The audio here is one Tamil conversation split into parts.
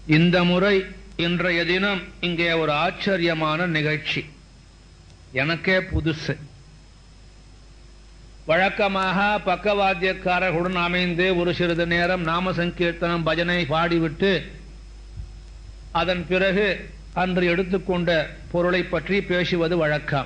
இந்த முறை இன்றைய தினம் இங்கே ஒரு ஆச்சரியமான நிகழ்ச்சி எனக்கே புதுசு வழக்கமாக பக்கவாத்தியக்காரர்களுடன் அமைந்து ஒரு சிறிது நேரம் நாம சங்கீர்த்தனம் பஜனை பாடிவிட்டு அதன் பிறகு அன்று எடுத்துக்கொண்ட பொருளை பற்றி பேசுவது வழக்கம்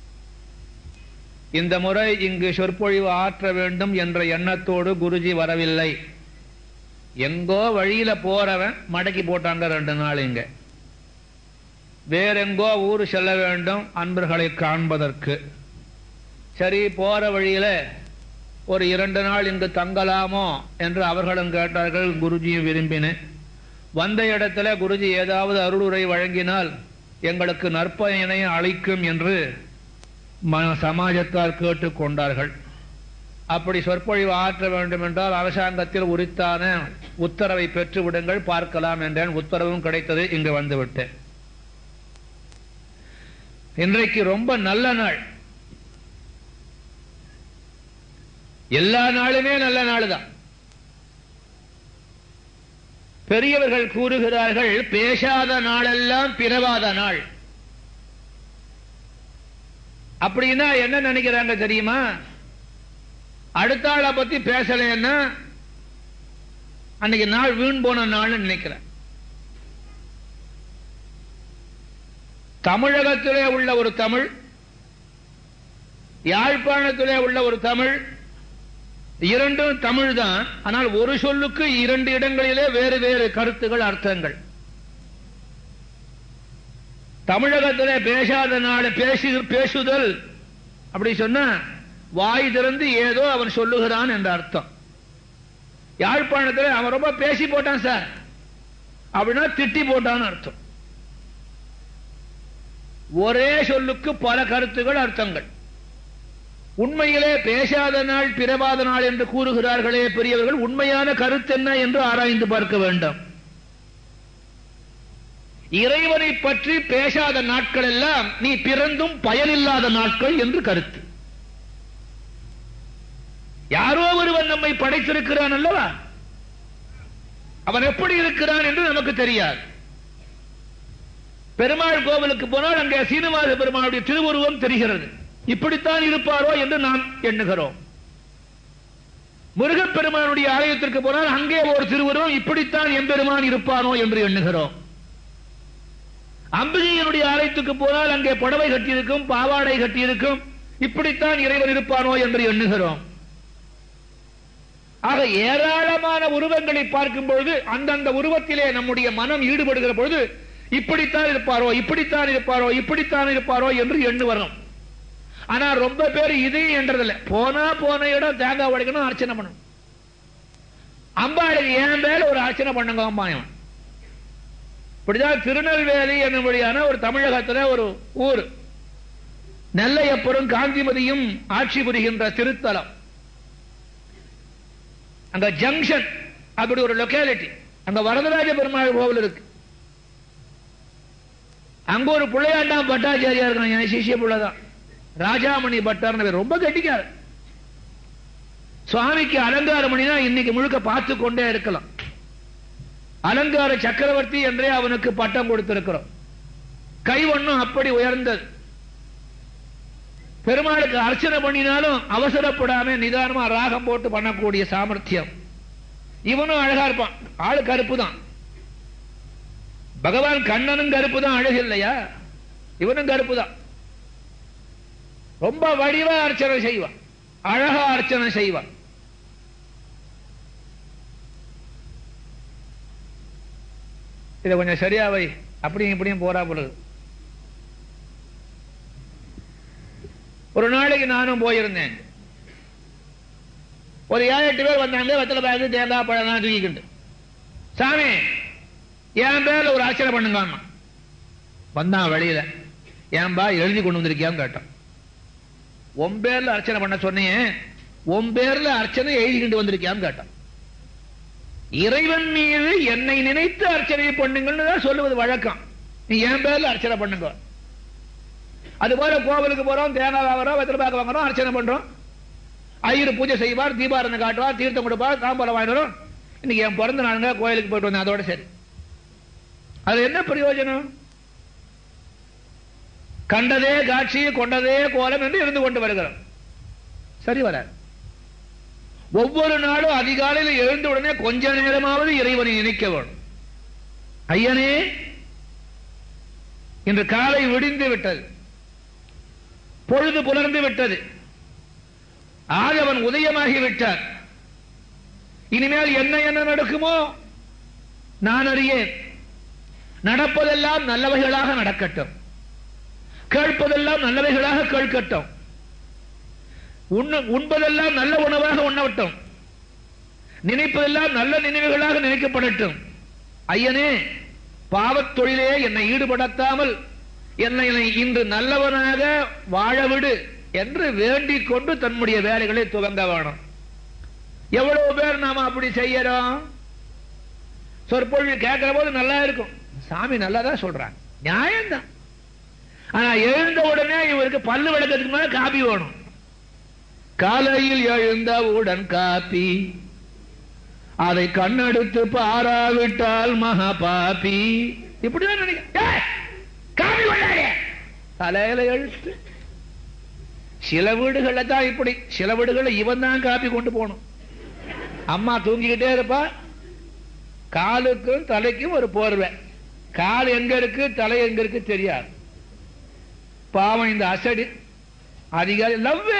இந்த முறை இங்கு சொற்பொழிவு ஆற்ற வேண்டும் என்ற எண்ணத்தோடு குருஜி வரவில்லை எங்கோ வழியில போறவன் மடக்கி போட்டாங்க ரெண்டு நாள் இங்க வேறெங்கோ ஊர் செல்ல வேண்டும் அன்பர்களை காண்பதற்கு சரி போற வழியில ஒரு இரண்டு நாள் இங்கு தங்கலாமோ என்று அவர்களும் கேட்டார்கள் குருஜியும் விரும்பினேன் வந்த இடத்துல குருஜி ஏதாவது அருளுரை வழங்கினால் எங்களுக்கு நற்பயனை அளிக்கும் என்று ம- சமாஜத்தார் கேட்டுக்கொண்டார்கள் அப்படி சொற்பொழிவு ஆற்ற வேண்டும் என்றால் அரசாங்கத்தில் உரித்தான உத்தரவை பெற்று விடுங்கள் பார்க்கலாம் என்றேன் உத்தரவும் கிடைத்தது இங்கு வந்து விட்டேன் இன்றைக்கு ரொம்ப நல்ல நாள் எல்லா நாளுமே நல்ல நாள் தான் பெரியவர்கள் கூறுகிறார்கள் பேசாத நாளெல்லாம் பிறவாத நாள் அப்படின்னா என்ன நினைக்கிறாங்க தெரியுமா அடுத்த ஆளை பத்தி பேசலைன்னா அன்னைக்கு நாள் வீண் போன நாள்னு நினைக்கிறேன் தமிழகத்திலே உள்ள ஒரு தமிழ் யாழ்ப்பாணத்திலே உள்ள ஒரு தமிழ் இரண்டும் தமிழ் தான் ஆனால் ஒரு சொல்லுக்கு இரண்டு இடங்களிலே வேறு வேறு கருத்துகள் அர்த்தங்கள் தமிழகத்திலே பேசாத நாள் பேசு பேசுதல் அப்படி சொன்னா வாய் திறந்து ஏதோ அவன் சொல்லுகிறான் என்ற அர்த்தம் யாழ்ப்பாணத்தில் அவன் ரொம்ப பேசி போட்டான் சார் அப்படின்னா திட்டி போட்டான்னு அர்த்தம் ஒரே சொல்லுக்கு பல கருத்துகள் அர்த்தங்கள் உண்மையிலே பேசாத நாள் பிறவாத நாள் என்று கூறுகிறார்களே பெரியவர்கள் உண்மையான கருத்து என்ன என்று ஆராய்ந்து பார்க்க வேண்டும் இறைவனை பற்றி பேசாத நாட்கள் எல்லாம் நீ பிறந்தும் பயனில்லாத நாட்கள் என்று கருத்து யாரோ ஒருவன் நம்மை படைத்திருக்கிறான் அல்லவா அவன் எப்படி இருக்கிறான் என்று நமக்கு தெரியாது பெருமாள் கோவிலுக்கு போனால் அங்கே சீனிவாச பெருமாளுடைய திருவுருவம் தெரிகிறது இப்படித்தான் இருப்பாரோ என்று நாம் எண்ணுகிறோம் முருகப்பெருமானுடைய ஆலயத்திற்கு போனால் அங்கே ஒரு திருவுருவம் இப்படித்தான் எம்பெருமான் இருப்பானோ என்று எண்ணுகிறோம் அம்பிகையினுடைய ஆலயத்துக்கு போனால் அங்கே புடவை கட்டியிருக்கும் பாவாடை கட்டியிருக்கும் இப்படித்தான் இறைவன் இருப்பானோ என்று எண்ணுகிறோம் ஆக ஏராளமான உருவங்களை பார்க்கும் பொழுது அந்தந்த உருவத்திலே நம்முடைய மனம் ஈடுபடுகிற பொழுது இப்படித்தான் இருப்பாரோ இப்படித்தான் இருப்பாரோ இப்படித்தான் இருப்பாரோ என்று எண்ணு வரும் ஆனா ரொம்ப பேர் இதையும் என்றதில்லை போனா போன இடம் தேங்காய் உடைக்கணும் அர்ச்சனை பண்ணணும் அம்பாளுக்கு என் மேல ஒரு அர்ச்சனை பண்ணுங்க அம்மா இவன். இப்படிதான் திருநெல்வேலி என்னும்படியான ஒரு தமிழகத்துல ஒரு ஊர் நெல்லையப்பரும் காந்திமதியும் ஆட்சி புரிகின்ற திருத்தலம் அங்க ஜங்ஷன் அப்படி ஒரு லொக்காலிட்டி அங்க வரதராஜ பெருமாள் கோவில் இருக்கு அங்க ஒரு பிள்ளையாண்டாம் பட்டாச்சாரியா இருக்கான் என் சிஷ்ய பிள்ளைதான் ராஜாமணி பட்டார்னு பேர். ரொம்ப கெட்டிக்கார் சுவாமிக்கு அலங்கார மணினா இன்னைக்கு முழுக்க பார்த்து கொண்டே இருக்கலாம் அலங்கார சக்கரவர்த்தி என்றே அவனுக்கு பட்டம் கொடுத்திருக்கிறோம் கைவண்ணம் அப்படி உயர்ந்தது பெருமாளுக்கு அர்ச்சனை பண்ணினாலும் அவசரப்படாம நிதானமா ராகம் போட்டு பண்ணக்கூடிய சாமர்த்தியம் இவனும் அழகா இருப்பான் ஆளு கருப்பு தான் பகவான் கண்ணனும் கருப்பு தான் அழகு இல்லையா இவனும் கருப்பு தான் ரொம்ப வடிவா அர்ச்சனை செய்வான் அழகா அர்ச்சனை செய்வான் இதை கொஞ்சம் சரியா வை அப்படியும் இப்படியும் போறா போல இருக்கு. ஒரு நாளைக்கு நானும் போயிருந்தேன் ஒரு ஏழு எட்டு பேர் வந்தாங்க வெத்தலை பாக்கு தேங்காய் பழம் தூக்கிக்கிண்டு சாமி என் பேர்ல ஒரு அர்ச்சனை பண்ணுங்க வந்தான் வெளியில ஏன்பா எழுதி கொண்டு வந்திருக்கியான்னு கேட்டான் உன் பேர்ல அர்ச்சனை பண்ண சொன்னீங்க உன் பேர்ல அர்ச்சனை எழுதிக்கிட்டு வந்திருக்கியான்னு கேட்டான் இறைவன் மீது என்னை நினைத்து அர்ச்சனை பண்ணுங்கன்னு தான் சொல்லுவது வழக்கம் நீ என் பேர்ல அர்ச்சனை பண்ணுங்க அது போல கோவிலுக்கு போறோம் தேங்காய் வாங்குறோம் வெத்தலை பாக்கு வாங்குறோம் அர்ச்சனை பண்றோம் ஐயர் பூஜை செய்வார் தீபாரணை காட்டுவார் தீர்த்தம் கொடுப்பார் தாம்பலம் வாங்கிட்டு வரும் இன்னைக்கு என் பிறந்த நாளுங்க கோயிலுக்கு போயிட்டு வந்தேன் அதோட சரி அது என்ன பிரயோஜனம் கண்டதே காட்சி கொண்டதே கோலம் என்று இருந்து கொண்டு வருகிறோம் சரி வர ஒவ்வொரு நாளும் அதிகாலையில் எழுந்த உடனே கொஞ்ச நேரமாவது இறைவனை நினைக்க வேணும் ஐயனே இன்று காலை விடிந்து விட்டது பொழுது புலர்ந்து விட்டது ஆகவன் உதயமாகி விட்டார் இனிமேல் என்ன என்ன நடக்குமோ நான் அறியேன் நடப்பதெல்லாம் நல்லவைகளாக நடக்கட்டும் கேட்பதெல்லாம் நல்லவைகளாக கேட்கட்டும் உண்ண- உண்பதெல்லாம் நல்ல உணவாக உண்ணவட்டும் நினைப்பதெல்லாம் நல்ல நினைவுகளாக நினைக்கப்படட்டும் ஐயனே பாவத் தொழிலே என்னை ஈடுபடுத்தாமல் என்னை இன்று நல்லவனாக வாழவிடு என்று வேண்டிக் கொண்டு தன்னுடைய வேலைகளை துவங்க வேணும் எவ்வளவு பேர் நாம அப்படி செய்யறோம் சொற்பொழிவு கேட்கிற போது நல்லா இருக்கும் சாமி நல்லாதான் சொல்றாங்க நியாயம்தான் ஆனா எழுந்த உடனே இவருக்கு பல்லு விளக்கத்துக்கு மேல காபி வேணும் காலையில் எழுந்தவுடன் காப்பி அதை கண்ணெடுத்து பாராவிட்டால் மகா பாப்பி இப்படிதான் நினைக்க ஏய், காபி கொண்டாடே தலையில எழுத்து சில வீடுகள்ல தான் இப்படி சில வீடுகள்ல இவன் தான் காப்பி கொண்டு போகணும் அம்மா தூங்கிக்கிட்டே இருப்பா காலுக்கும் தலைக்கும் ஒரு போர்வை கால் எங்க இருக்கு தலை எங்க இருக்கு தெரியாது பாவம் இந்த அசடு அதிகாரி லவ்வே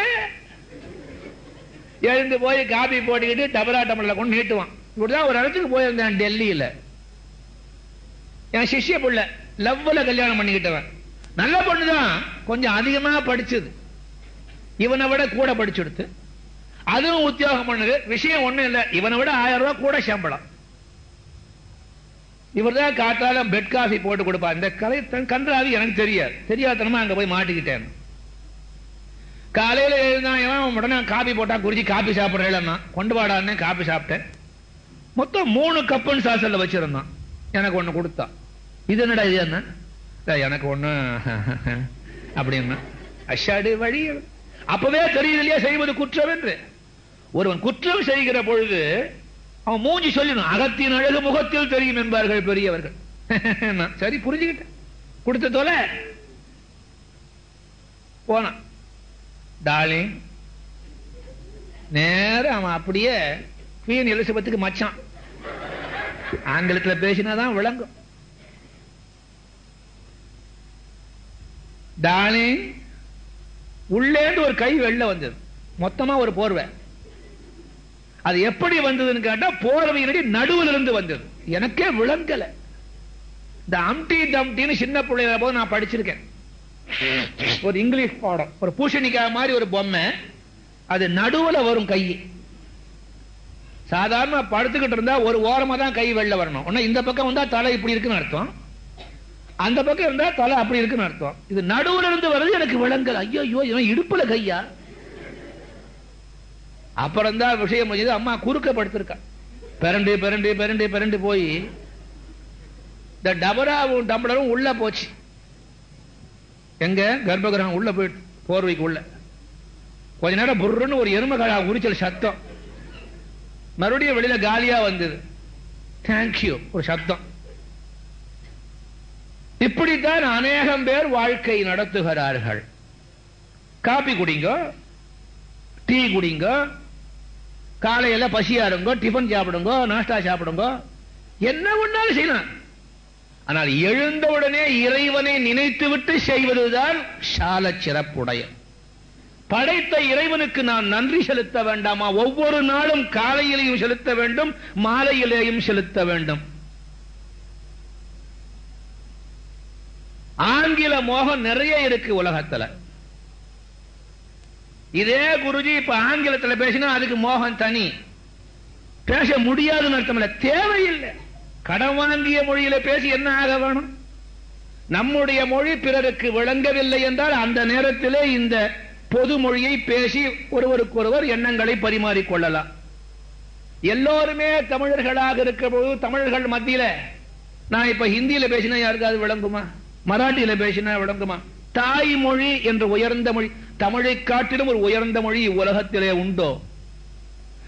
எழுந்து போய் காபி போட்டுக்கிட்டு டபரா டபரில் கொண்டு நீட்டுவான் இப்படிதான் ஒரு இடத்துக்கு போயிருந்தேன் டெல்லியில என் சிஷ்ய புள்ள லவ்ல கல்யாணம் பண்ணிக்கிட்டவன் நல்ல பொண்ணுதான் கொஞ்சம் அதிகமா படிச்சது இவனை விட கூட படிச்சுடுத்து அதுவும் உத்தியோகம் பண்ணுது விஷயம் ஒண்ணும் இல்ல இவனை விட ஆயிரம் ரூபாய் கூட சம்பளம் இவர் தான் காத்தால பெட் காஃபி போட்டு கொடுப்பா இந்த கலை தன் கன்றாவி எனக்கு தெரியாது தெரியாதனமா அங்க போய் மாட்டிக்கிட்டேன் காலையில எழுந்தான் உடனே காபி போட்டா குறிச்சி காபி சாப்பிடுறேன்னா கொண்டு வாடான்னு காபி சாப்பிட்டேன் மொத்தம் மூணு கப்புன்னு சாசல்ல வச்சிருந்தான் எனக்கு ஒண்ணு கொடுத்தான் இது என்னடா இது என்ன "டேய், எனக்கு ஒண்ணு அப்படின்னா அஷாடு வழி அப்பவே தெரியுது இல்லையா செய்வது குற்றம் என்று ஒருவன் குற்றம் செய்கிற பொழுது அவன் மூஞ்சி சொல்லணும் அகத்தின் அழகு முகத்தில் தெரியும் என்பார்கள் பெரியவர்கள் நான் சரி புரிஞ்சுக்கிட்டேன் கொடுத்த தொலை போனான் டார்லிங் நேரா அவன் அப்படியே குவீன் எலிசபெத்துக்கு மச்சான் ஆங்கிலத்துல பேசினாதான் விளங்கும் டார்லிங் உள்ளேந்து ஒரு கை வெளில வந்தது மொத்தமா ஒரு போர்வை அது எப்படி வந்ததுன்னு கேட்டா போர்வையினுடைய நடுவில் இருந்து வந்தது எனக்கே விளங்கல இந்த அம்டி தம்டின்னு சின்ன பிள்ளைகள போது நான் படிச்சிருக்கேன் ஒரு இங்கிலீஷ் பாடம் ஒரு பூசணிக்காய் மாதிரி ஒரு பொம்மை அது நடுவுல வரும் கை சாதாரண படுத்துக்கிட்டு இருந்தா ஒரு ஓரமா தான் கை வெளில வரணும் ஒன்னா இந்த பக்கம் வந்தா தலை இப்படி இருக்குன்னு அர்த்தம் அந்த பக்கம் இருந்தா தலை அப்படி இருக்குன்னு அர்த்தம் இது நடுவுல இருந்து வர்றது எனக்கு விளங்கல ஐயோ ஐயோ இவன் இடுப்புல கையா அப்புறம் தான் விஷயம் முடிஞ்சது அம்மா குறுக்க படுத்திருக்கா பிறண்டு பிறண்டு பிறண்டு பிறண்டு போய் இந்த டபராவும் டம்ளரும் உள்ள போச்சு எங்க கர்ப்பகிரகம் உள்ள போயிட்டு போர்வைக்கு உள்ள கொஞ்ச நேரம் புர்ருன்னு ஒரு எரும கழா உரிச்சல் சத்தம் மறுபடியும் வெளியில காலியா வந்தது தேங்க்யூ ஒரு சத்தம் இப்படித்தான் அநேகம் பேர் வாழ்க்கை நடத்துகிறார்கள் காபி குடிங்க டீ குடிங்க காலையில பசியா இருங்க டிபன் சாப்பிடுங்க நாஷ்டா சாப்பிடுங்க என்ன ஒண்ணாலும் செய்யலாம் ஆனால் எழுந்தவுடனே இறைவனை நினைத்துவிட்டு செய்வதுதான் சால சிறப்புடைய படைத்த இறைவனுக்கு நான் நன்றி செலுத்த வேண்டாமா ஒவ்வொரு நாளும் காலையிலையும் செலுத்த வேண்டும் மாலையிலேயும் செலுத்த வேண்டும் ஆங்கில மோகம் நிறைய இருக்கு உலகத்துல இதே குருஜி இப்ப ஆங்கிலத்துல பேசினா அதுக்கு மோகம் தனி பேச முடியாதுன்னு அர்த்தம் இல்ல தேவையில்லை கடன் வாங்கிய மொழியில பேசி என்ன ஆக வேணும் நம்முடைய மொழி பிறருக்கு விளங்கவில்லை என்றால் அந்த நேரத்திலே இந்த பொது மொழியை பேசி ஒருவருக்கொருவர் எண்ணங்களை பரிமாறிக்கொள்ளலாம் எல்லோருமே தமிழர்களாக இருக்கிற பொழுது தமிழர்கள் மத்தியில நான் இப்ப ஹிந்தியில பேசினா யாருக்காவது விளங்குமா மராட்டியில பேசினா விளங்குமா தாய்மொழி என்ற உயர்ந்த மொழி தமிழை காட்டிலும் ஒரு உயர்ந்த மொழி உலகத்திலே உண்டோ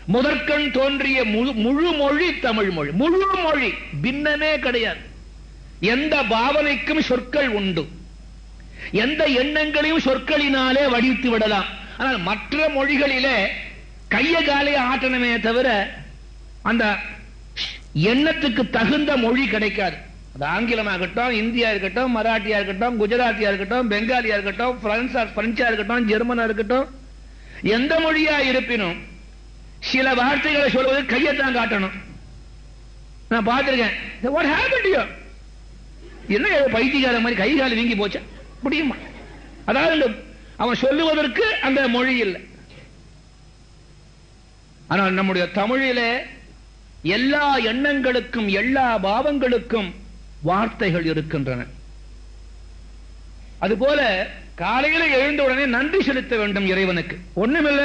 முதற்கண் தோன்றிய முழு முழு மொழி தமிழ் மொழி முழு மொழி பின்னமே கிடையாது எந்த பாவனைக்கும் சொற்கள் உண்டு எந்த எண்ணங்களையும் சொற்களினாலே வடித்து விடலாம் ஆனால் மற்ற மொழிகளிலே கைய காலைய ஆட்டணுமே தவிர அந்த எண்ணத்துக்கு தகுந்த மொழி கிடைக்காது அது ஆங்கிலமாகட்டும் இந்தியா இருக்கட்டும் மராட்டியா இருக்கட்டும் குஜராத்தியா இருக்கட்டும் பெங்காலியா இருக்கட்டும் பிரான்சா பிரெஞ்சா இருக்கட்டும் ஜெர்மனா இருக்கட்டும் எந்த மொழியா இருப்பினும் சில வார்த்தைகளை சொல்வது கையத்தான் காட்டணும் நான் பார்த்திருக்கேன் வாட் ஹேப்பன் யூ என்ன ஏதோ பைத்தியக்கார மாதிரி கை கால் வீங்கி போச்சா முடியுமா அதாவது இந்த அவன் சொல்லுவதற்கு அந்த மொழி இல்லை ஆனால் நம்முடைய தமிழிலே எல்லா எண்ணங்களுக்கும் எல்லா பாவங்களுக்கும் வார்த்தைகள் இருக்கின்றன அதுபோல காலையில எழுந்த உடனே நன்றி செலுத்த வேண்டும் இறைவனுக்கு ஒண்ணுமில்ல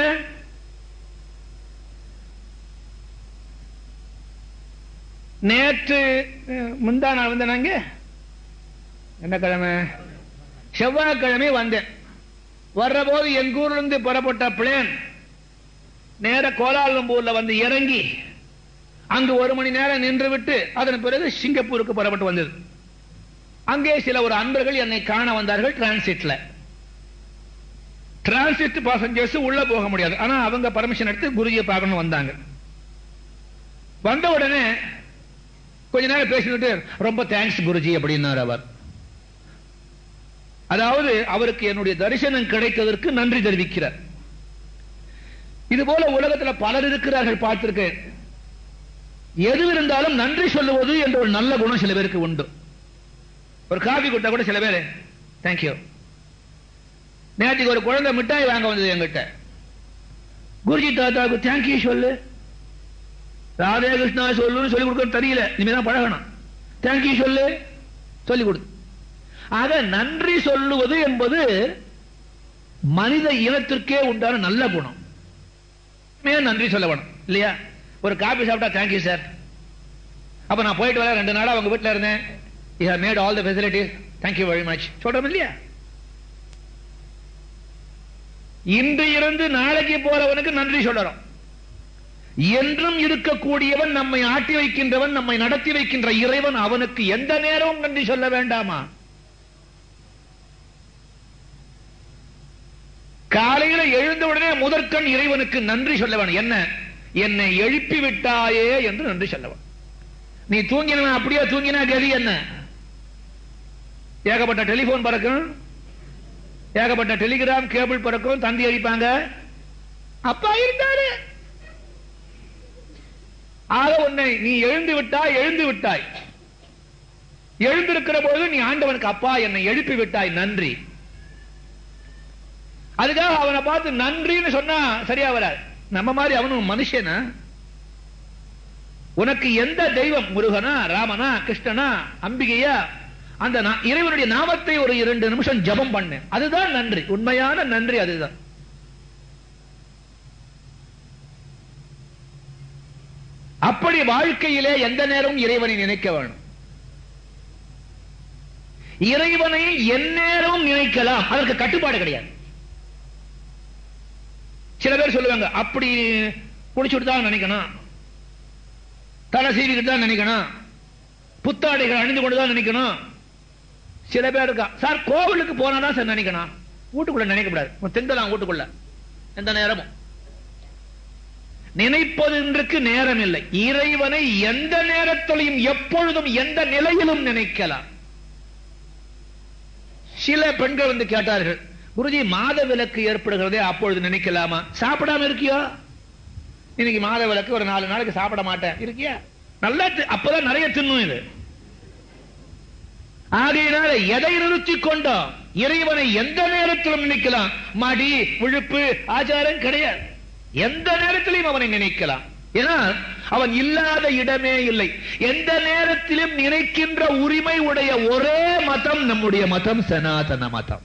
நேற்று அஹ், முந்தா நாள் வந்தேன் நாங்க என்ன கிழமை செவ்வாய்க்கிழமை வந்தேன் வர்ற போது எங்க ஊர்ல இருந்து புறப்பட்ட பிளேன் நேர கோலாலம்பூர்ல வந்து இறங்கி அங்கு ஒரு மணி நேரம் நின்று விட்டு அதன் பிறகு சிங்கப்பூருக்கு புறப்பட்டு வந்தது அங்கே சில ஒரு அன்பர்கள் என்னை காண வந்தார்கள் டிரான்சிட்ல டிரான்சிட் பாசஞ்சர்ஸ் உள்ள போக முடியாது ஆனா அவங்க பர்மிஷன் எடுத்து குருஜியை பார்க்கணும் வந்தாங்க வந்த உடனே கொஞ்ச நேரம் பேசிட்டு ரொம்ப தேங்க்ஸ் குருஜி அப்படின்னார் அவர் அதாவது அவருக்கு என்னுடைய தரிசனம் கிடைத்ததற்கு நன்றி தெரிவிக்கிறார் இது போல உலகத்துல பலர் இருக்கிறார்கள் பார்த்திருக்கேன் எது இருந்தாலும் நன்றி சொல்லுவது என்ற ஒரு நல்ல குணம் சில பேருக்கு உண்டு ஒரு காபி கொடுத்தா கூட சில பேர் தேங்க்யூ நேற்றுக்கு ஒரு குழந்தை மிட்டாய் வாங்க வந்தது என்கிட்ட குருஜி தாத்தாவுக்கு தேங்க்யூ சொல்லு ராதே கிருஷ்ணா சொல்லுன்னு சொல்லி கொடுக்க தெரியல இனிமேதான் பழகணும் தேங்க்யூ சொல்லு சொல்லி கொடு ஆக நன்றி சொல்லுவது என்பது மனித இனத்திற்கே உண்டான நல்ல குணம் மேல் நன்றி சொல்ல வேணும் இல்லையா ஒரு காபி சாப்பிட்டா தேங்க்யூ சார் அப்ப நான் போயிட்டு வர ரெண்டு நாளா அவங்க வீட்டுல இருந்தேன் you have made all the facilities thank you very much சொல்றோம் இல்லையா இன்று இருந்து நாளைக்கு போறவனுக்கு நன்றி சொல்லறோம் என்றும் இருக்கக்கூடியவன் நம்மை ஆட்டி வைக்கின்றவன் நம்மை நடத்தி வைக்கின்ற இறைவன் அவனுக்கு எந்த நேரமும் நன்றி சொல்ல வேண்டாமா காலையில எழுந்த உடனே முதற்கண் இறைவனுக்கு நன்றி சொல்ல வேணும் என்ன என்னை எழுப்பி விட்டாயே என்று நன்றி சொல்லவன் நீ தூங்கினவன் அப்படியே தூங்கினா கதி என்ன ஏகப்பட்ட டெலிபோன் பறக்கும் ஏகப்பட்ட டெலிகிராம் கேபிள் பறக்கும் தந்தி அடிப்பாங்க அப்பா இருந்தாரு ஆக உன்னை நீ எழுந்து விட்டாய் எழுந்து விட்டாய் எழுந்திருக்கிற போது நீ ஆண்டவனுக்கு அப்பா என்னை எழுப்பி விட்டாய் நன்றி அதுக்காக அவனை பார்த்து நன்றின்னு சொன்னா சரியா வராது நம்ம மாதிரி அவனும் மனுஷனா உனக்கு எந்த தெய்வம் முருகனா ராமனா கிருஷ்ணனா அம்பிகையா அந்த நா- இறைவனுடைய நாமத்தை ஒரு இரண்டு நிமிஷம் ஜெபம் பண்ணு அதுதான் நன்றி உண்மையான நன்றி அதுதான் அப்படி வாழ்க்கையிலே எந்த நேரமும் இறைவனை நினைக்க வேணும் இறைவனை எந்நேரமும் நினைக்கலாம் அதற்கு கட்டுப்பாடு கிடையாது சில பேர் சொல்லுவாங்க அப்படி குளிச்சுட்டு தான் நினைக்கணும் தலை சீவிக்கிட்டு தான் நினைக்கணும் புத்தாடைகள் அணிந்து கொண்டு தான் நினைக்கணும் சில பேர் இருக்கா சார் கோவிலுக்கு போனா தான் சார் நினைக்கணும் வீட்டுக்குள்ள நினைக்கக்கூடாது திண்டலாம் வீட்டுக்குள்ள எந்த நேரமும் நினைப்பதற்கு நேரம் இல்லை இறைவனை எந்த நேரத்திலையும் எப்பொழுதும் எந்த நிலையிலும் நினைக்கலாம் சில பெண்கள் வந்து கேட்டார்கள் குருஜி மாத விலக்கு ஏற்படுகிறதே அப்பொழுது நினைக்கலாமா சாப்பிடாம இருக்கியோ இன்னைக்கு மாத விலக்கு ஒரு நாலு நாளைக்கு சாப்பிட மாட்டேன் இருக்கியா நல்லா தி- அப்பதான் நிறைய தின்னும் இது ஆகையினால எதை நிறுத்திக் கொண்டோம் இறைவனை எந்த நேரத்திலும் நினைக்கலாம் மடி விழுப்பு ஆச்சாரம் கிடையாது எந்த நேரத்திலையும் அவனை நினைக்கலாம் ஏன்னா அவன் இல்லாத இடமே இல்லை எந்த நேரத்திலும் நினைக்கின்ற உரிமை உடைய ஒரே மதம் நம்முடைய மதம் சனாதன மதம்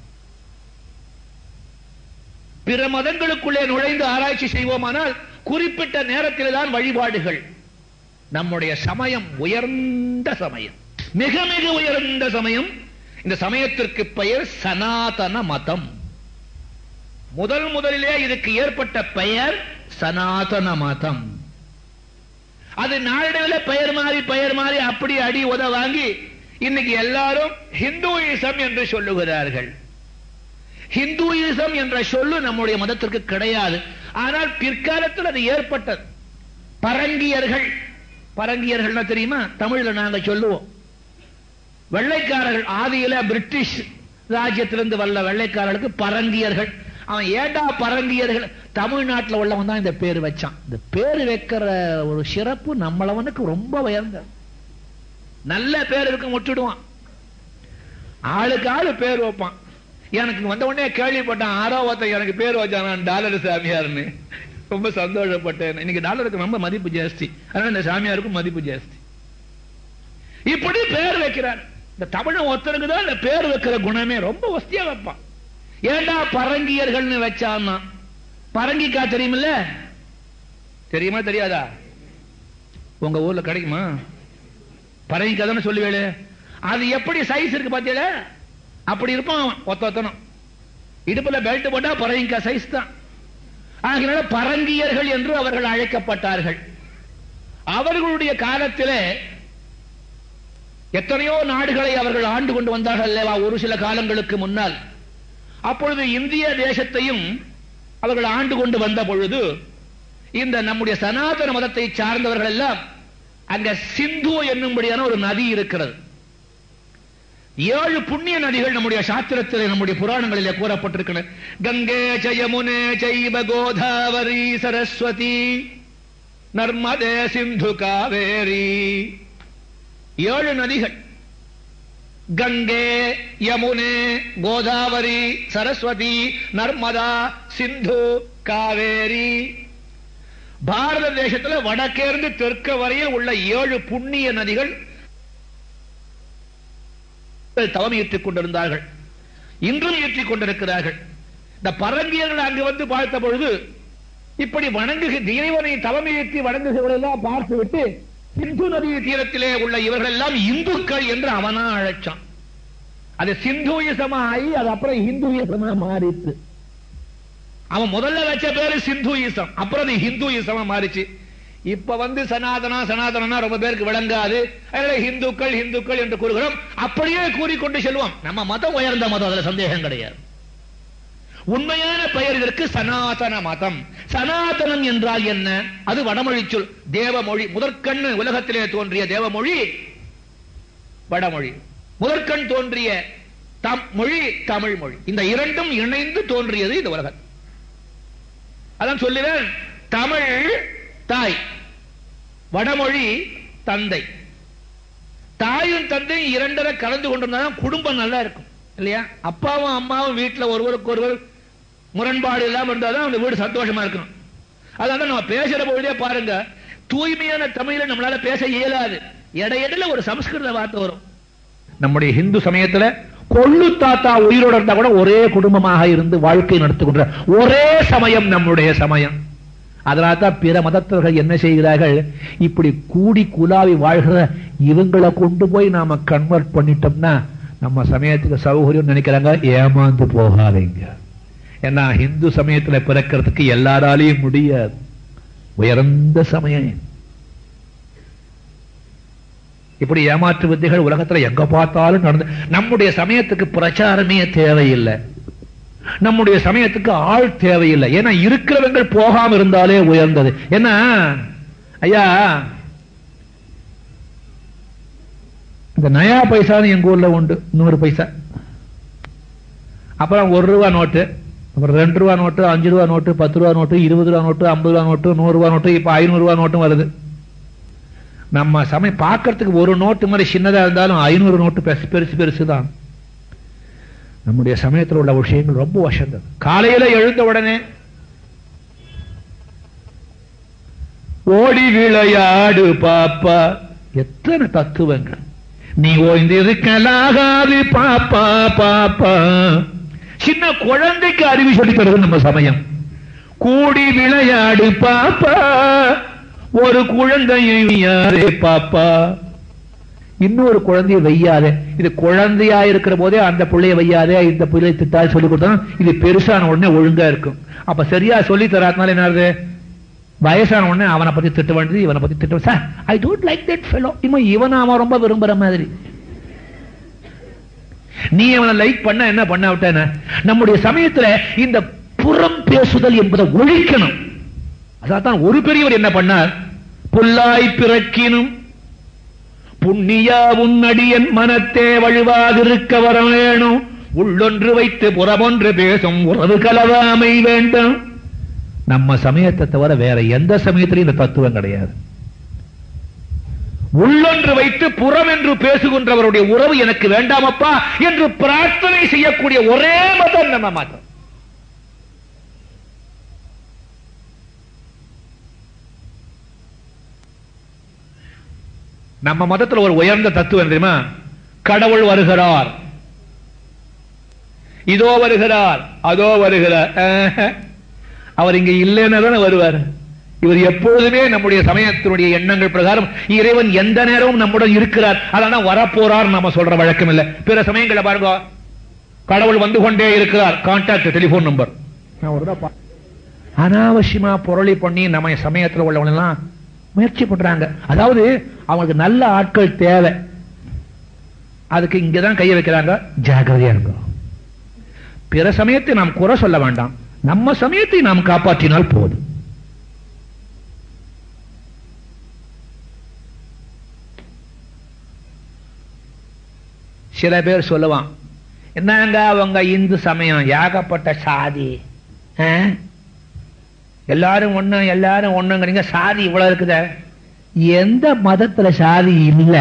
பிற மதங்களுக்குள்ளே நுழைந்து ஆராய்ச்சி செய்வோமானால் குறிப்பிட்ட நேரத்தில் தான் வழிபாடுகள் நம்முடைய சமயம் உயர்ந்த சமயம் மிக மிக உயர்ந்த சமயம் இந்த சமயத்திற்கு பெயர் சனாதன மதம் முதல் முதலிலே இதுக்கு ஏற்பட்ட பெயர் சனாதன மதம் அது நாளடைவில் பெயர் மாறி பெயர் மாறி அப்படி அடி உத வாங்கி இன்னைக்கு எல்லாரும் ஹிந்துயிசம் என்று சொல்லுகிறார்கள் ஹிந்துயிசம் என்ற சொல்லு நம்முடைய மதத்திற்கு கிடையாது ஆனால் பிற்காலத்தில் அது ஏற்பட்டது பரங்கியர்கள் பரங்கியர்கள் தெரியுமா தமிழ்ல நாங்க சொல்லுவோம் வெள்ளைக்காரர்கள் ஆதியில பிரிட்டிஷ் ராஜ்யத்திலிருந்து வல்ல வெள்ளைக்காரர்களுக்கு பரங்கியர்கள் அவன் ஏண்டா பரங்கியர்கள் தமிழ்நாட்டில் உள்ளவன் தான் இந்த பேர் வச்சான் இந்த பேர் வைக்கிற ஒரு சிறப்பு நம்மளவனுக்கு ரொம்ப உயர்ந்தது நல்ல பேர் இருக்கு முட்டுடுவான் ஆளுக்கு ஆளு பேர் வைப்பான் எனக்கு வந்த உடனே கேள்விப்பட்டான் ஆரோ ஒருத்தன் எனக்கு பேர் வச்சான் டாலர் சாமியார்னு ரொம்ப சந்தோஷப்பட்டேன் இன்னைக்கு டாலருக்கு ரொம்ப மதிப்பு ஜாஸ்தி அதனால இந்த சாமியாருக்கும் மதிப்பு ஜாஸ்தி இப்படி பேர் வைக்கிறார் இந்த தமிழ் ஒருத்தருக்கு தான் இந்த பேர் வைக்கிற குணமே ரொம்ப வசதியா வைப்பான் ஏண்டா பரங்கியர்கள்னு வச்சான்னா பரங்கிக்கா தெரியுமில்ல தெரியுமா தெரியாதா உங்க ஊர்ல கிடைக்குமா பரங்கிக்கா தானே சொல்லுவேளு அது எப்படி சைஸ் இருக்கு பாத்தீங்களா அப்படி இருப்பான் அவன் ஒத்த ஒத்தனும் இடுப்புல பெல்ட் போட்டா பரங்கிக்கா சைஸ் தான் ஆகினால பரங்கியர்கள் என்று அவர்கள் அழைக்கப்பட்டார்கள் அவர்களுடைய காலத்திலே எத்தனையோ நாடுகளை அவர்கள் ஆண்டு கொண்டு வந்தார்கள் அல்லவா ஒரு சில காலங்களுக்கு முன்னால் அப்பொழுது இந்திய தேசத்தையும் அவர்கள் ஆண்டு கொண்டு வந்த பொழுது இந்த நம்முடைய சனாதன மதத்தை சார்ந்தவர்கள் எல்லாம் அங்க சிந்து என்னும்படியான ஒரு நதி இருக்கிறது ஏழு புண்ணிய நதிகள் நம்முடைய சாஸ்திரத்தில் நம்முடைய புராணங்களிலே கூறப்பட்டிருக்கின்றன கங்கே ஜயமுனே ஜைவ கோதாவரி சரஸ்வதி நர்மதே சிந்து காவேரி ஏழு நதிகள் கங்கே யமுனே கோதாவரி சரஸ்வதி நர்மதா சிந்து காவேரி பாரத தேசத்துல வடக்கேர்ந்து தெற்கு வரையில் உள்ள ஏழு புண்ணிய நதிகள் தவம் ஏற்றிக் கொண்டிருந்தார்கள் இன்றும் ஏற்றிக் கொண்டிருக்கிறார்கள் இந்த பரங்கியர்கள் அங்கு வந்து பார்த்த பொழுது இப்படி வணங்குக இறைவனை தவம் ஏற்றி வணங்குகிறவர்களெல்லாம் பார்த்துவிட்டு சிந்து நதி தீரத்திலே உள்ள இவர்கள் எல்லாம் இந்துக்கள் என்று அவனா அழைச்சான் அது சிந்துயிசமா ஆகி அது அப்புறம் ஹிந்துயிசமா மாறிச்சு அவன் முதல்ல வச்ச பேரு சிந்துயிசம் அப்புறம் அது ஹிந்துயிசமா மாறிச்சு இப்ப வந்து சனாதனா சனாதனா ரொம்ப பேருக்கு விளங்காது அதனால இந்துக்கள் இந்துக்கள் என்று கூறுகிறோம் அப்படியே கூறிக்கொண்டு செல்வோம் நம்ம மதம் உயர்ந்த மதம் அதுல சந்தேகம் கிடையாது உண்மையான பெயர் இதற்கு சனாதன மதம் சனாதனம் என்றால் என்ன அது வடமொழி சொல் தேவமொழி முதற்கண் உலகத்திலே தோன்றிய தேவமொழி வடமொழி முதற்கண் தோன்றிய தம் மொழி தமிழ் மொழி இந்த இரண்டும் இணைந்து தோன்றியது இந்த உலகம் அதான் சொல்லுவேன் தமிழ் தாய் வடமொழி தந்தை தாயும் தந்தையும் இரண்டரை கலந்து கொண்டிருந்தாலும் குடும்பம் நல்லா இருக்கும் இல்லையா அப்பாவும் அம்மாவும் வீட்டுல ஒருவருக்கு ஒருவர் முரண்பாடு இல்லாம இருந்தாதான் அந்த வீடு சந்தோஷமா இருக்கணும் அதான் நம்ம பேசுற பொழுதே பாருங்க தூய்மையான தமிழ்ல நம்மளால பேச இயலாது இடையிடையில ஒரு சமஸ்கிருத வார்த்தை வரும் நம்முடைய இந்து சமயத்துல கொள்ளு தாத்தா உயிரோடு இருந்தா கூட ஒரே குடும்பமாக இருந்து வாழ்க்கை நடத்துகின்ற ஒரே சமயம் நம்முடைய சமயம் அதனால தான் பிற மதத்தவர்கள் என்ன செய்கிறார்கள் இப்படி கூடி குலாவி வாழ்கிற இவங்களை கொண்டு போய் நாம கன்வெர்ட் பண்ணிட்டோம்னா நம்ம சமயத்துக்கு சௌகரியம் நினைக்கிறாங்க ஏமாந்து போகாதீங்க ஏன்னா இந்து சமயத்துல பிறக்கிறதுக்கு எல்லாராலையும் முடியாது உயர்ந்த சமயம் இப்படி ஏமாற்று வித்தைகள் உலகத்துல எங்க பார்த்தாலும் நடந்து நம்முடைய சமயத்துக்கு பிரச்சாரமே தேவையில்லை நம்முடைய சமயத்துக்கு ஆள் தேவையில்லை ஏன்னா இருக்கிறவங்க போகாம இருந்தாலே உயர்ந்தது ஏன்னா ஐயா இந்த நயா பைசான்னு எங்க ஊர்ல உண்டு நூறு பைசா அப்புறம் ஒரு ரூபா நோட்டு அப்புறம் ரெண்டு ரூபா நோட்டு அஞ்சு ரூபா நோட்டு பத்து ரூபா நோட்டு இருபது ரூபா நோட்டு ஐம்பது ரூபா நோட்டு நூறு ரூபா நோட்டு இப்ப ஐநூறு ரூபா நோட்டும் வருது நம்ம சமயம் பார்க்கறதுக்கு ஒரு நோட்டு மாதிரி சின்னதா இருந்தாலும் ஐநூறு நோட்டு பெருசு பெருசு பெருசு தான் நம்முடைய சமயத்தில் உள்ள விஷயங்கள் ரொம்ப வசந்தது காலையில எழுந்த உடனே ஓடி விளையாடு பாப்பா எத்தனை தத்துவங்கள் நீ ஓய்ந்திருக்கலாகாது பாப்பா பாப்பா சின்ன குழந்தைக்கு அறிவு சொல்லி தருது நம்ம சமயம் கூடி விளையாடு பாப்பா ஒரு குழந்தையை யாரே பாப்பா இன்னொரு குழந்தையை வையாதே இது குழந்தையா இருக்கிற போதே அந்த பிள்ளைய வையாதே இந்த பிள்ளை திட்டாது சொல்லி கொடுத்தா இது பெருசான உடனே ஒழுங்கா இருக்கும் அப்ப சரியா சொல்லி தராதனால என்ன ஆகுது வயசான உடனே அவனை பத்தி திட்ட வேண்டியது இவனை பத்தி திட்ட sir I don't like that fellow இவன் இவன் அவன் ரொம்ப விரும்புற மாதிரி நீ அவனை லைக் பண்ண என்ன பண்ண விட்டேன நம்முடைய சமயத்துல இந்த புறம் பேசுதல் என்பதை ஒழிக்கணும் அதான் ஒரு பெரியவர் என்ன பண்ணார் புல்லாய் பிறக்கினும் புண்ணியா உன்னடியன் மனத்தே வழுவாதிருக்க வர வேணும் உள்ளொன்று வைத்து புறமொன்று பேசும் உறவு கலவாமை வேண்டும் நம்ம சமயத்தை தவிர வேற எந்த சமயத்திலும் இந்த தத்துவம் கிடையாது உள்ளொன்று வைத்து புறம் என்று பேசுகின்றவருடைய உறவு எனக்கு வேண்டாமப்பா என்று பிரார்த்தனை செய்யக்கூடிய ஒரே மதம் நம்ம மதம் நம்ம மதத்துல ஒரு உயர்ந்த தத்துவம் தெரியுமா கடவுள் வருகிறார் இதோ வருகிறார் அதோ வருகிறார் ஆஹா. அவர் இங்க இல்லைன்னா தானே வருவார் இவர் எப்பொழுதுமே நம்முடைய சமயத்தினுடைய எண்ணங்கள் பிரகாரம் இறைவன் எந்த நேரமும் நம்முடன் இருக்கிறார் அதனால வரப்போறார் நம்ம சொல்ற வழக்கம் இல்ல பிற சமயங்களை பாருங்க கடவுள் வந்து கொண்டே இருக்கிறார் கான்டாக்ட் டெலிபோன் நம்பர் அனாவசியமா பொருளை பண்ணி நம்ம சமயத்துல உள்ளவங்க எல்லாம் முயற்சி பண்றாங்க அதாவது அவங்களுக்கு நல்ல ஆட்கள் தேவை அதுக்கு இங்கதான் கைய வைக்கிறாங்க ஜாகிரதையா இருக்கும் பிற சமயத்தை நாம் குறை சொல்ல வேண்டாம் நம்ம சமயத்தை நாம் காப்பாற்றினால் போதும் சில பேர் சொல்லுவான் என்னங்க அவங்க இந்து சமயம் ஏகப்பட்ட சாதி ஆ? எல்லாரும் ஒண்ணு எல்லாரும் ஒண்ணுங்கிறீங்க சாதி இவ்வளவு இருக்குதே எந்த மதத்துல சாதி இல்ல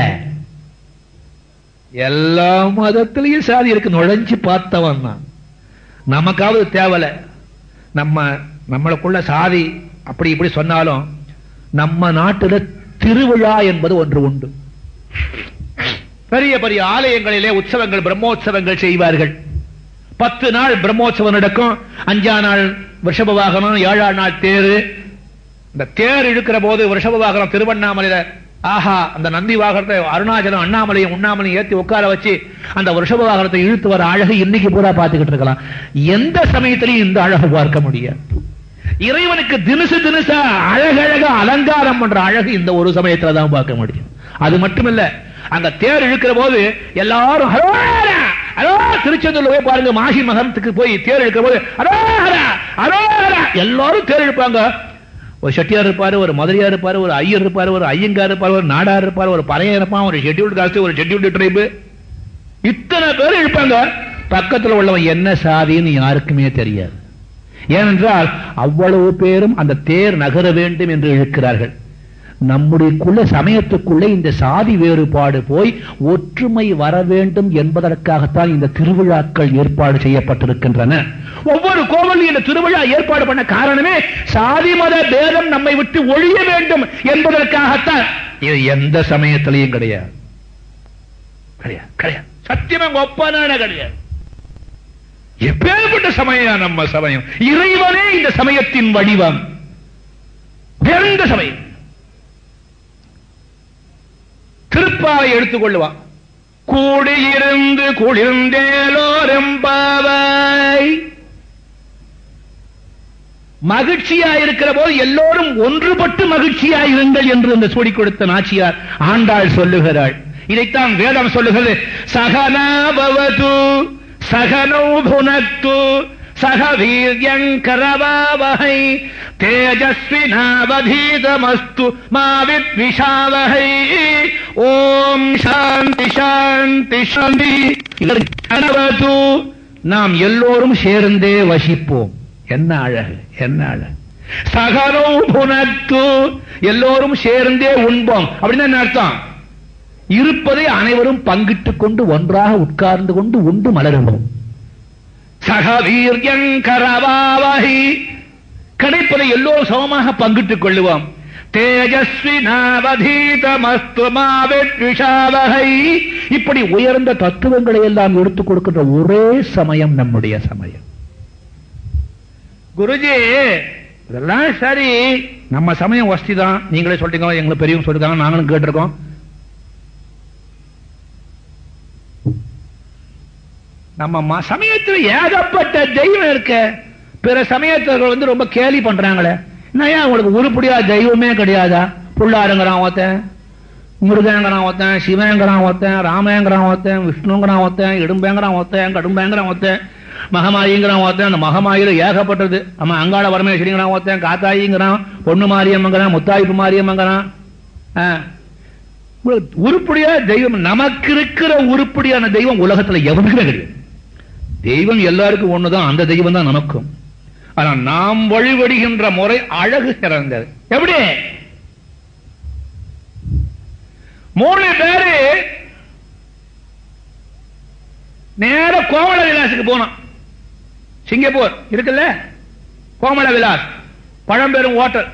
எல்லா மதத்திலையும் சாதி இருக்கு நுழைஞ்சு பார்த்தவன் தான் நமக்காவது தேவல நம்ம நம்மளுக்குள்ள சாதி அப்படி இப்படி சொன்னாலும் நம்ம நாட்டுல திருவிழா என்பது ஒன்று உண்டு பெரிய பெரிய ஆலயங்களிலே உற்சவங்கள் பிரம்மோற்சவங்கள் செய்வார்கள் பத்து நாள் பிரம்மோற்சவம் நடக்கும் அஞ்சா நாள் விஷப வாகனம் ஏழாம் நாள் தேரு இந்த தேர் இழுக்கிற போது விஷப வாகனம் திருவண்ணாமலையில ஆஹா அந்த நந்தி வாகனத்தை அருணாச்சலம் அண்ணாமலையும் உண்ணாமலையும் ஏத்தி உட்கார வச்சு அந்த விஷப வாகனத்தை இழுத்து வர அழகு இன்னைக்கு பூரா பார்த்துக்கிட்டு இருக்கலாம் எந்த சமயத்திலையும் இந்த அழகு பார்க்க முடியாது இறைவனுக்கு தினுசு தினுசா அழகழக அலங்காரம் பண்ற அழகு இந்த ஒரு சமயத்துல தான் பார்க்க முடியும் அது மட்டுமல்ல அங்க தேர் இழுக்கிற போது எல்லாரும் ஹரோஹரா, ஹரோ திருச்செந்தூர்ல போய் பாருங்க மாசி மகத்துக்கு போய் தேர் இழுக்கிற போது ஹரோஹரா, ஹரோஹரா, எல்லாரும் தேர் இழுப்பாங்க ஒரு செட்டியார் இருப்பாரு ஒரு மதுரையார் இருப்பாரு ஒரு ஐயர் இருப்பாரு ஒரு ஐயங்கார் இருப்பாரு ஒரு நாடார் இருப்பாரு ஒரு பறையன் இருப்பான் ஒரு ஷெட்யூல்டு காஸ்ட் ஒரு ஷெட்யூல்டு ட்ரைபு இத்தனை பேர் இருப்பாங்க பக்கத்துல உள்ளவன் என்ன சாதின்னு யாருக்குமே தெரியாது ஏனென்றால் அவ்வளவு பேரும் அந்த தேர் நகர வேண்டும் என்று இழுக்கிறார்கள் நம்முடையக்குள்ள சமயத்துக்குள்ளே இந்த சாதி வேறுபாடு போய் ஒற்றுமை வர வேண்டும் என்பதற்காகத்தான் இந்த திருவிழாக்கள் ஏற்பாடு செய்யப்பட்டிருக்கின்றன ஒவ்வொரு கோவில் இந்த திருவிழா ஏற்பாடு பண்ண காரணமே சாதி மத பேதம் நம்மை விட்டு ஒழிய வேண்டும் என்பதற்காகத்தான் இது எந்த சமயத்திலையும் கிடையாது கிடையாது கிடையாது சத்தியமா ஒப்பான கிடையாது எப்பேற்பட்ட சமயம் நம்ம சமயம் இறைவனே இந்த சமயத்தின் வடிவம் பிறந்த சமயம் திருப்பாவை எடுத்துக்கொள்ளுவான் கூடியிருந்து குளிர்ந்தேலோரெம்பாவாய் மகிழ்ச்சியா இருக்கிற போது எல்லோரும் ஒன்றுபட்டு மகிழ்ச்சியா இருங்கள் என்று அந்த சொல்லி கொடுத்த நாச்சியார் ஆண்டாள் சொல்லுகிறாள் இதைத்தான் வேதம் சொல்லுகிறது சகனாபவது சகனௌ புனத்து சக வீரியங்கரவாவகை தேஜஸ்வினாவதீதமஸ்து மாவித் விஷாவகை ஓம் சாந்தி சாந்தி சாந்தி அனவது நாம் எல்லோரும் சேர்ந்தே வசிப்போம் என்ன அழகு என்ன அழகு சகனோ புனத்து எல்லோரும் சேர்ந்தே உண்போம் அப்படின்னு என்ன அர்த்தம் இருப்பதை அனைவரும் பங்கிட்டுக் கொண்டு ஒன்றாக உட்கார்ந்து கொண்டு உண்டு மலருவோம் சக வீரியங்கரவாவகி கிடைப்பதை எல்லோரும் சமமாக பங்கிட்டுக் கொள்ளுவோம் தேஜஸ்வி நாவதீதமஸ்து மாவிஷாவகை இப்படி உயர்ந்த தத்துவங்களை எல்லாம் எடுத்துக் கொடுக்கின்ற ஒரே சமயம் நம்முடைய சமயம் குருஜி இதெல்லாம் சரி நம்ம சமயம் வசதி தான் நீங்களே சொல்லிட்டீங்க எங்களை பெரியவங்க சொல்லிருக்காங்க நாங்களும் கேட்டிருக்கோம் நம்ம ம- சமயத்துல ஏகப்பட்ட தெய்வம் இருக்க பிற சமயத்தவர்கள் வந்து ரொம்ப கேலி பண்றாங்களே என்னையா உங்களுக்கு உருப்படியா தெய்வமே கிடையாதா புள்ளாருங்கிறான் ஒருத்தன் முருகங்கிறான் ஒருத்தன் சிவங்கிறான் ஒருத்தன் ராமேங்கிறான் ஒருத்தன் விஷ்ணுங்கிறான் ஒருத்தன் இடும்பேங்கிறான் ஒருத்தன் கடும்பேங்கிறான் ஒருத்தன் மகமாயிங்கிறான் ஒருத்தன் அந்த மகமாயில ஏகப்பட்டது ஆமா அங்காள பரமேஸ்வரிங்கிறான் ஒருத்தன் காத்தாயிங்கிறான் பொண்ணு மாரியம்மங்கிறான் முத்தாய்ப்பு மாரியம்மங்கிறான் ஆ. உருப்படியா தெய்வம் நமக்கு இருக்கிற உருப்படியான தெய்வம் உலகத்துல எவனுக்குமே கிடையாது தெய்வம் எல்லாருக்கும் ஒண்ணுதான் அந்த தெய்வம் தான் நமக்கும் ஆனா நாம் வழிபடுகின்ற முறை அழகு சிறந்தது எப்படி மூணு பேரு நேர கோமல விலாசுக்கு போனோம் சிங்கப்பூர் இருக்குல்ல கோமல விலாஸ் பழம்பெரும் ஓட்டல்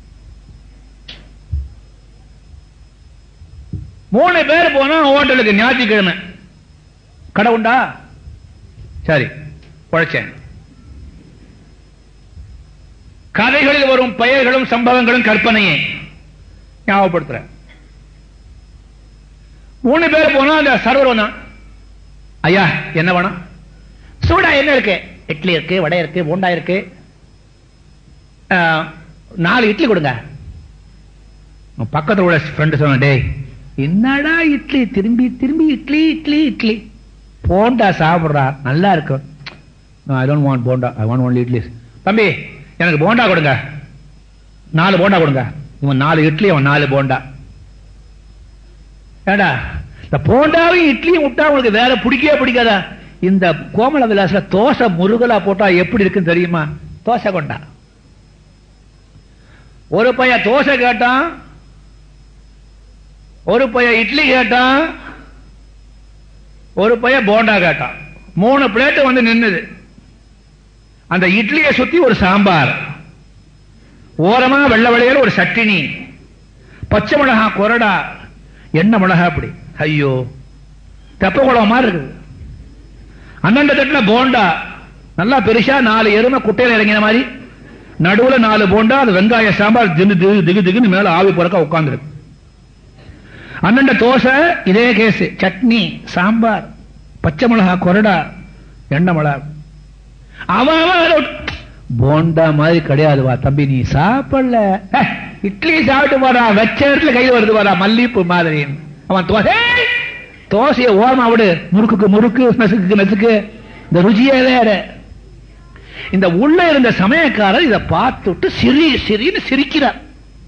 மூணு பேர் போனா ஹோட்டலுக்கு ஞாயிற்றுக்கிழமை கடை உண்டா சரி உழைச்சேன் கதைகளில் வரும் பெயர்களும் சம்பவங்களும் கற்பனையே ஞாபகப்படுத்துறேன் மூணு பேர் போனா அந்த சர்வர் வந்தான் ஐயா என்ன வேணும் சூடா என்ன இருக்கு இட்லி இருக்கு வடை இருக்கு போண்டா இருக்கு ஆ, நாலு இட்லி கொடுங்க பக்கத்துல உள்ள ஃப்ரெண்டு சொன்ன டேய் என்னடா இட்லி திரும்பி திரும்பி இட்லி இட்லி இட்லி போண்டா சாப்பிடுறா நல்லா இருக்கும் I don't want bonda I want only idli தம்பி எனக்கு போண்டா கொடுங்க நாலு போண்டா கொடுங்க இவன் நாலு இட்லி அவன் நாலு போண்டா ஏடா இந்த போண்டாவையும் இட்லியும் விட்டா உங்களுக்கு வேற பிடிக்கவே பிடிக்காதா இந்த கோமல விலாஸ்ல தோசை முருகலா போட்டா எப்படி இருக்குன்னு தெரியுமா தோசை கொண்டா ஒரு பையன் தோசை கேட்டான் ஒரு பையன் இட்லி கேட்டான் ஒரு பையன் போண்டா கேட்டான் மூணு பிளேட் வந்து நின்னுது அந்த இட்லியை சுத்தி ஒரு சாம்பார் ஓரமா வெள்ளை வெள்ளையில ஒரு சட்டினி பச்சை மிளகா கொரடா எண்ணெய் மிளகா அப்படி ஐயோ தெப்ப குளம் மாதிரி இருக்குது அண்ணன் தட்டுல போண்டா நல்லா பெருசா நாலு எருமை குட்டையில இறங்கின மாதிரி நடுவுல நாலு போண்டா அது வெங்காய சாம்பார் திகு திகு திகு திகுன்னு மேல ஆவி பிறக்க உட்கார்ந்துருக்கு அண்ணன் தோசை இதே கேஸ் சட்னி சாம்பார் பச்சை மிளகா கொரடா எண்ணெய் மிளகா அவன் அவன் அதை விட்டு- போண்டா மாதிரி கிடையாதுவா தம்பி நீ சாப்பிடல ஏ, இட்லி சாப்பிட்டு போறா வெச்ச இடத்துல கை வருது போறா மல்லிப்பூ மாதிரி அவன் தோசை ஏய், தோசையை ஓரமா விடு முறுக்குக்கு முறுக்கு நசுக்கு நசுக்கு இந்த ருச்சியே வேற இந்த உள்ள இருந்த சமயக்காரர் இதை பார்த்துட்டு சிரி சிரின்னு சிரிக்கிறார்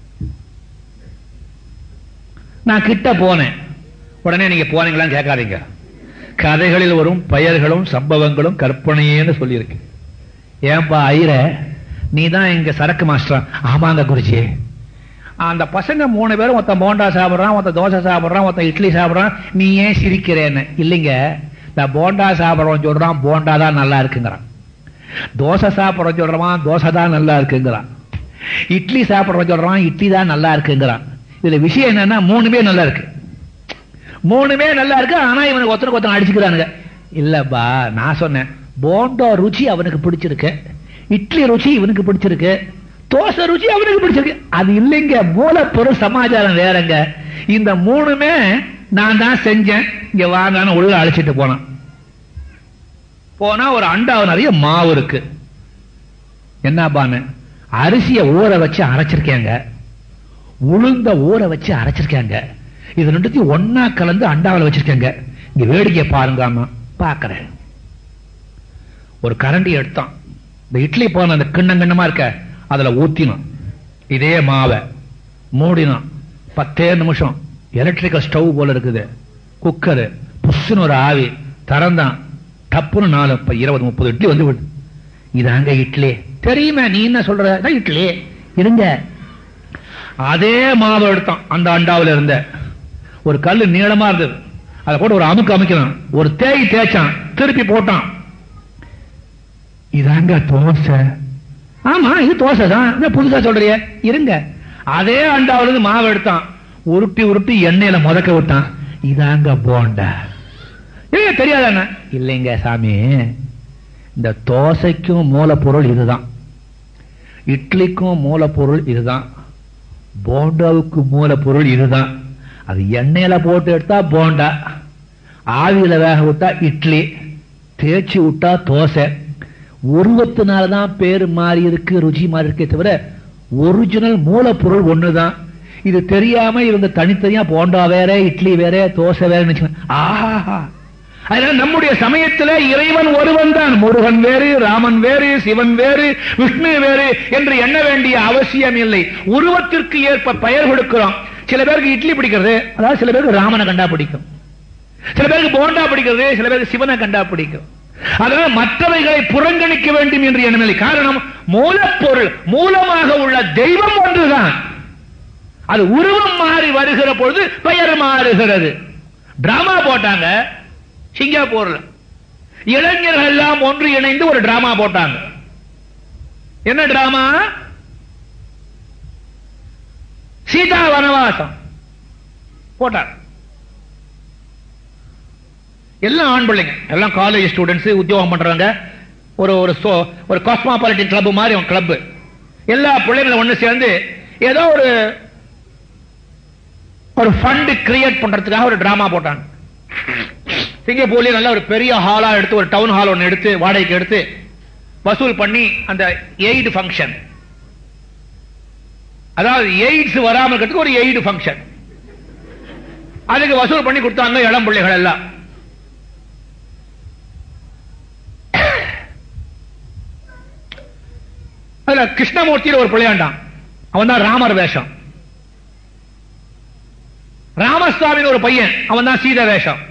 நான் கிட்ட போனேன் உடனே நீங்க போனீங்களான்னு கேட்காதீங்க கதைகளில் வரும் பெயர்களும் சம்பவங்களும் கற்பனையேன்னு சொல்லியிருக்கு ஏன்பா ஐர நீ தான் இங்க சரக்கு மாஸ்டர் ஆமாங்க குருஜி அந்த பசங்க மூணு பேரும் ஒருத்தன் போண்டா சாப்பிடுறான் ஒருத்தன் தோசை சாப்பிடுறான் ஒருத்தன் இட்லி சாப்பிடுறான் நீ ஏன் சிரிக்கிறேன்னு இல்லைங்க இந்த போண்டா சாப்பிடுறவன் சொல்றான் போண்டா தான் நல்லா இருக்குங்கிறான் தோசை சாப்பிடுறவன் சொல்றான் தோசை தான் நல்லா இருக்குங்கிறான் இட்லி சாப்பிடுறவன் சொல்றான் இட்லி தான் நல்லா இருக்குங்கிறான் இதுல விஷயம் என்னன்னா மூணுமே நல்லா இருக்கு மூணுமே நல்லா இருக்கு ஆனா இவனுக்கு ஒருத்தருக்கு ஒருத்தன் அடிச்சுக்கிறானுங்க இல்லப்பா நான் சொன்னேன் போண்டா ருச்சி அவனுக்கு பிடிச்சிருக்கு இட்லி ருச்சி இவனுக்கு பிடிச்சிருக்கு தோசை ருச்சி அவனுக்கு பிடிச்சிருக்கு அது இல்லைங்க மூலப்பொருள் சமாச்சாரம் வேறங்க இந்த மூணுமே நான் தான் செஞ்சேன் இங்க வாங்கன்னு உள்ள அழைச்சிட்டு போனான் போனா ஒரு அண்டாவு நிறைய மாவு இருக்கு என்னப்பான்னு அரிசியை ஊற வச்சு அரைச்சிருக்கேங்க உளுந்த ஊற வச்சு அரைச்சிருக்காங்க இது ரெண்டுத்தையும் ஒன்னா கலந்து அண்டாவில் வச்சிருக்காங்க இங்க வேடிக்கை பாருங்காம பாக்குறேன் ஒரு கரண்டி எடுத்தான் இந்த இட்லி போன அந்த கிண்ணம் கிண்ணமா இருக்க அதுல ஊத்தினோம் இதே மாவை மூடினோம் பத்தே நிமிஷம் எலக்ட்ரிக்கல் ஸ்டவ் போல இருக்குது குக்கரு புஷ்னு ஒரு ஆவி திறந்தான் டப்புன்னு நாலு இப்ப இருபது முப்பது இட்லி வந்து விடு இதாங்க இட்லி தெரியுமே நீ என்ன சொல்ற இதான் இட்லி இருங்க அதே மாவு எடுத்தான் அந்த அண்டாவுல இருந்த ஒரு கல்லு நீளமா இருந்தது அதை போட்டு ஒரு அமுக்கு அமைக்கிறான் ஒரு தேய் தேய்ச்சான் திருப்பி போட்டான் இதாங்க தோசை ஆமா இது தோசை தான் என்ன புதுசா சொல்றிய இருங்க அதே அண்டாவுல இருந்து மாவு எடுத்தான் உருட்டி உருட்டி எண்ணெயில முதக்க விட்டான் இதாங்க போண்டா ஏங்க தெரியாதானே இல்லைங்க சாமி இந்த தோசைக்கும் மூலப்பொருள் இதுதான் இட்லிக்கும் மூலப்பொருள் இதுதான் போண்டாவுக்கு மூலப்பொருள் இதுதான் அது எண்ணெயில போட்டு எடுத்தா போண்டா ஆவியில வேக விட்டா இட்லி தேய்ச்சி விட்டா தோசை உருவத்தினாலதான் பேரு மாறி இருக்கு ருச்சி மாறி இருக்கே தவிர ஒரிஜினல் மூலப்பொருள் ஒண்ணுதான் இது தெரியாம இருந்த தனித்தனியா போண்டா வேற இட்லி வேற தோசை வேற ஆஹா அதனால நம்முடைய சமயத்துல இறைவன் ஒருவன் தான் முருகன் வேறு ராமன் வேறு சிவன் வேறு விஷ்ணு வேறு என்று எண்ண வேண்டிய அவசியம் இல்லை உருவத்திற்கு ஏற்ப பெயர் கொடுக்கிறோம் சில பேருக்கு இட்லி பிடிக்கிறது அதாவது சில பேருக்கு ராமனை கண்டா பிடிக்கும் சில பேருக்கு போண்டா பிடிக்கிறது சில பேருக்கு சிவனை கண்டா பிடிக்கும் அதனால மற்றவைகளை புறங்கணிக்க வேண்டும் என்று எண்ணமில்லை காரணம் மூலப்பொருள் மூலமாக உள்ள தெய்வம் ஒன்றுதான் அது உருவம் மாறி வருகிற பொழுது பெயர் மாறுகிறது டிராமா போட்டாங்க சிங்கப்பூர்ல இளைஞர்கள் எல்லாம் ஒன்று இணைந்து ஒரு டிராமா போட்டாங்க என்ன டிராமா சீதா வனவாசம் போட்டாங்க எல்லாம் ஆண் பிள்ளைங்க எல்லாம் காலேஜ் ஸ்டூடெண்ட்ஸ் உத்தியோகம் பண்றவங்க ஒரு ஒரு சோ- ஒரு காஸ்மாபாலிட்டின் கிளப் மாதிரி ஒரு கிளப் எல்லா பிள்ளைங்களும் ஒண்ணு சேர்ந்து ஏதோ ஒரு ஒரு ஃபண்ட் கிரியேட் பண்றதுக்காக ஒரு டிராமா போட்டாங்க சிங்கப்பூர்லயே நல்ல ஒரு பெரிய ஹாலா எடுத்து ஒரு டவுன் ஹால் ஒன்னு எடுத்து வாடகைக்கு எடுத்து வசூல் பண்ணி அந்த எய்டு ஃபங்க்ஷன் அதாவது எய்ட்ஸ் வராமல் இருக்கிறதுக்கு ஒரு எய்டு ஃபங்க்ஷன் அதுக்கு வசூல் பண்ணி கொடுத்தாங்க இளம் பிள்ளைகள் எல்லாம் அதுல கிருஷ்ணமூர்த்தியில ஒரு பிள்ளையாண்டான் அவன் தான் ராமர் வேஷம் ராமசுவாமின்னு ஒரு பையன் அவன் தான் சீத வேஷம்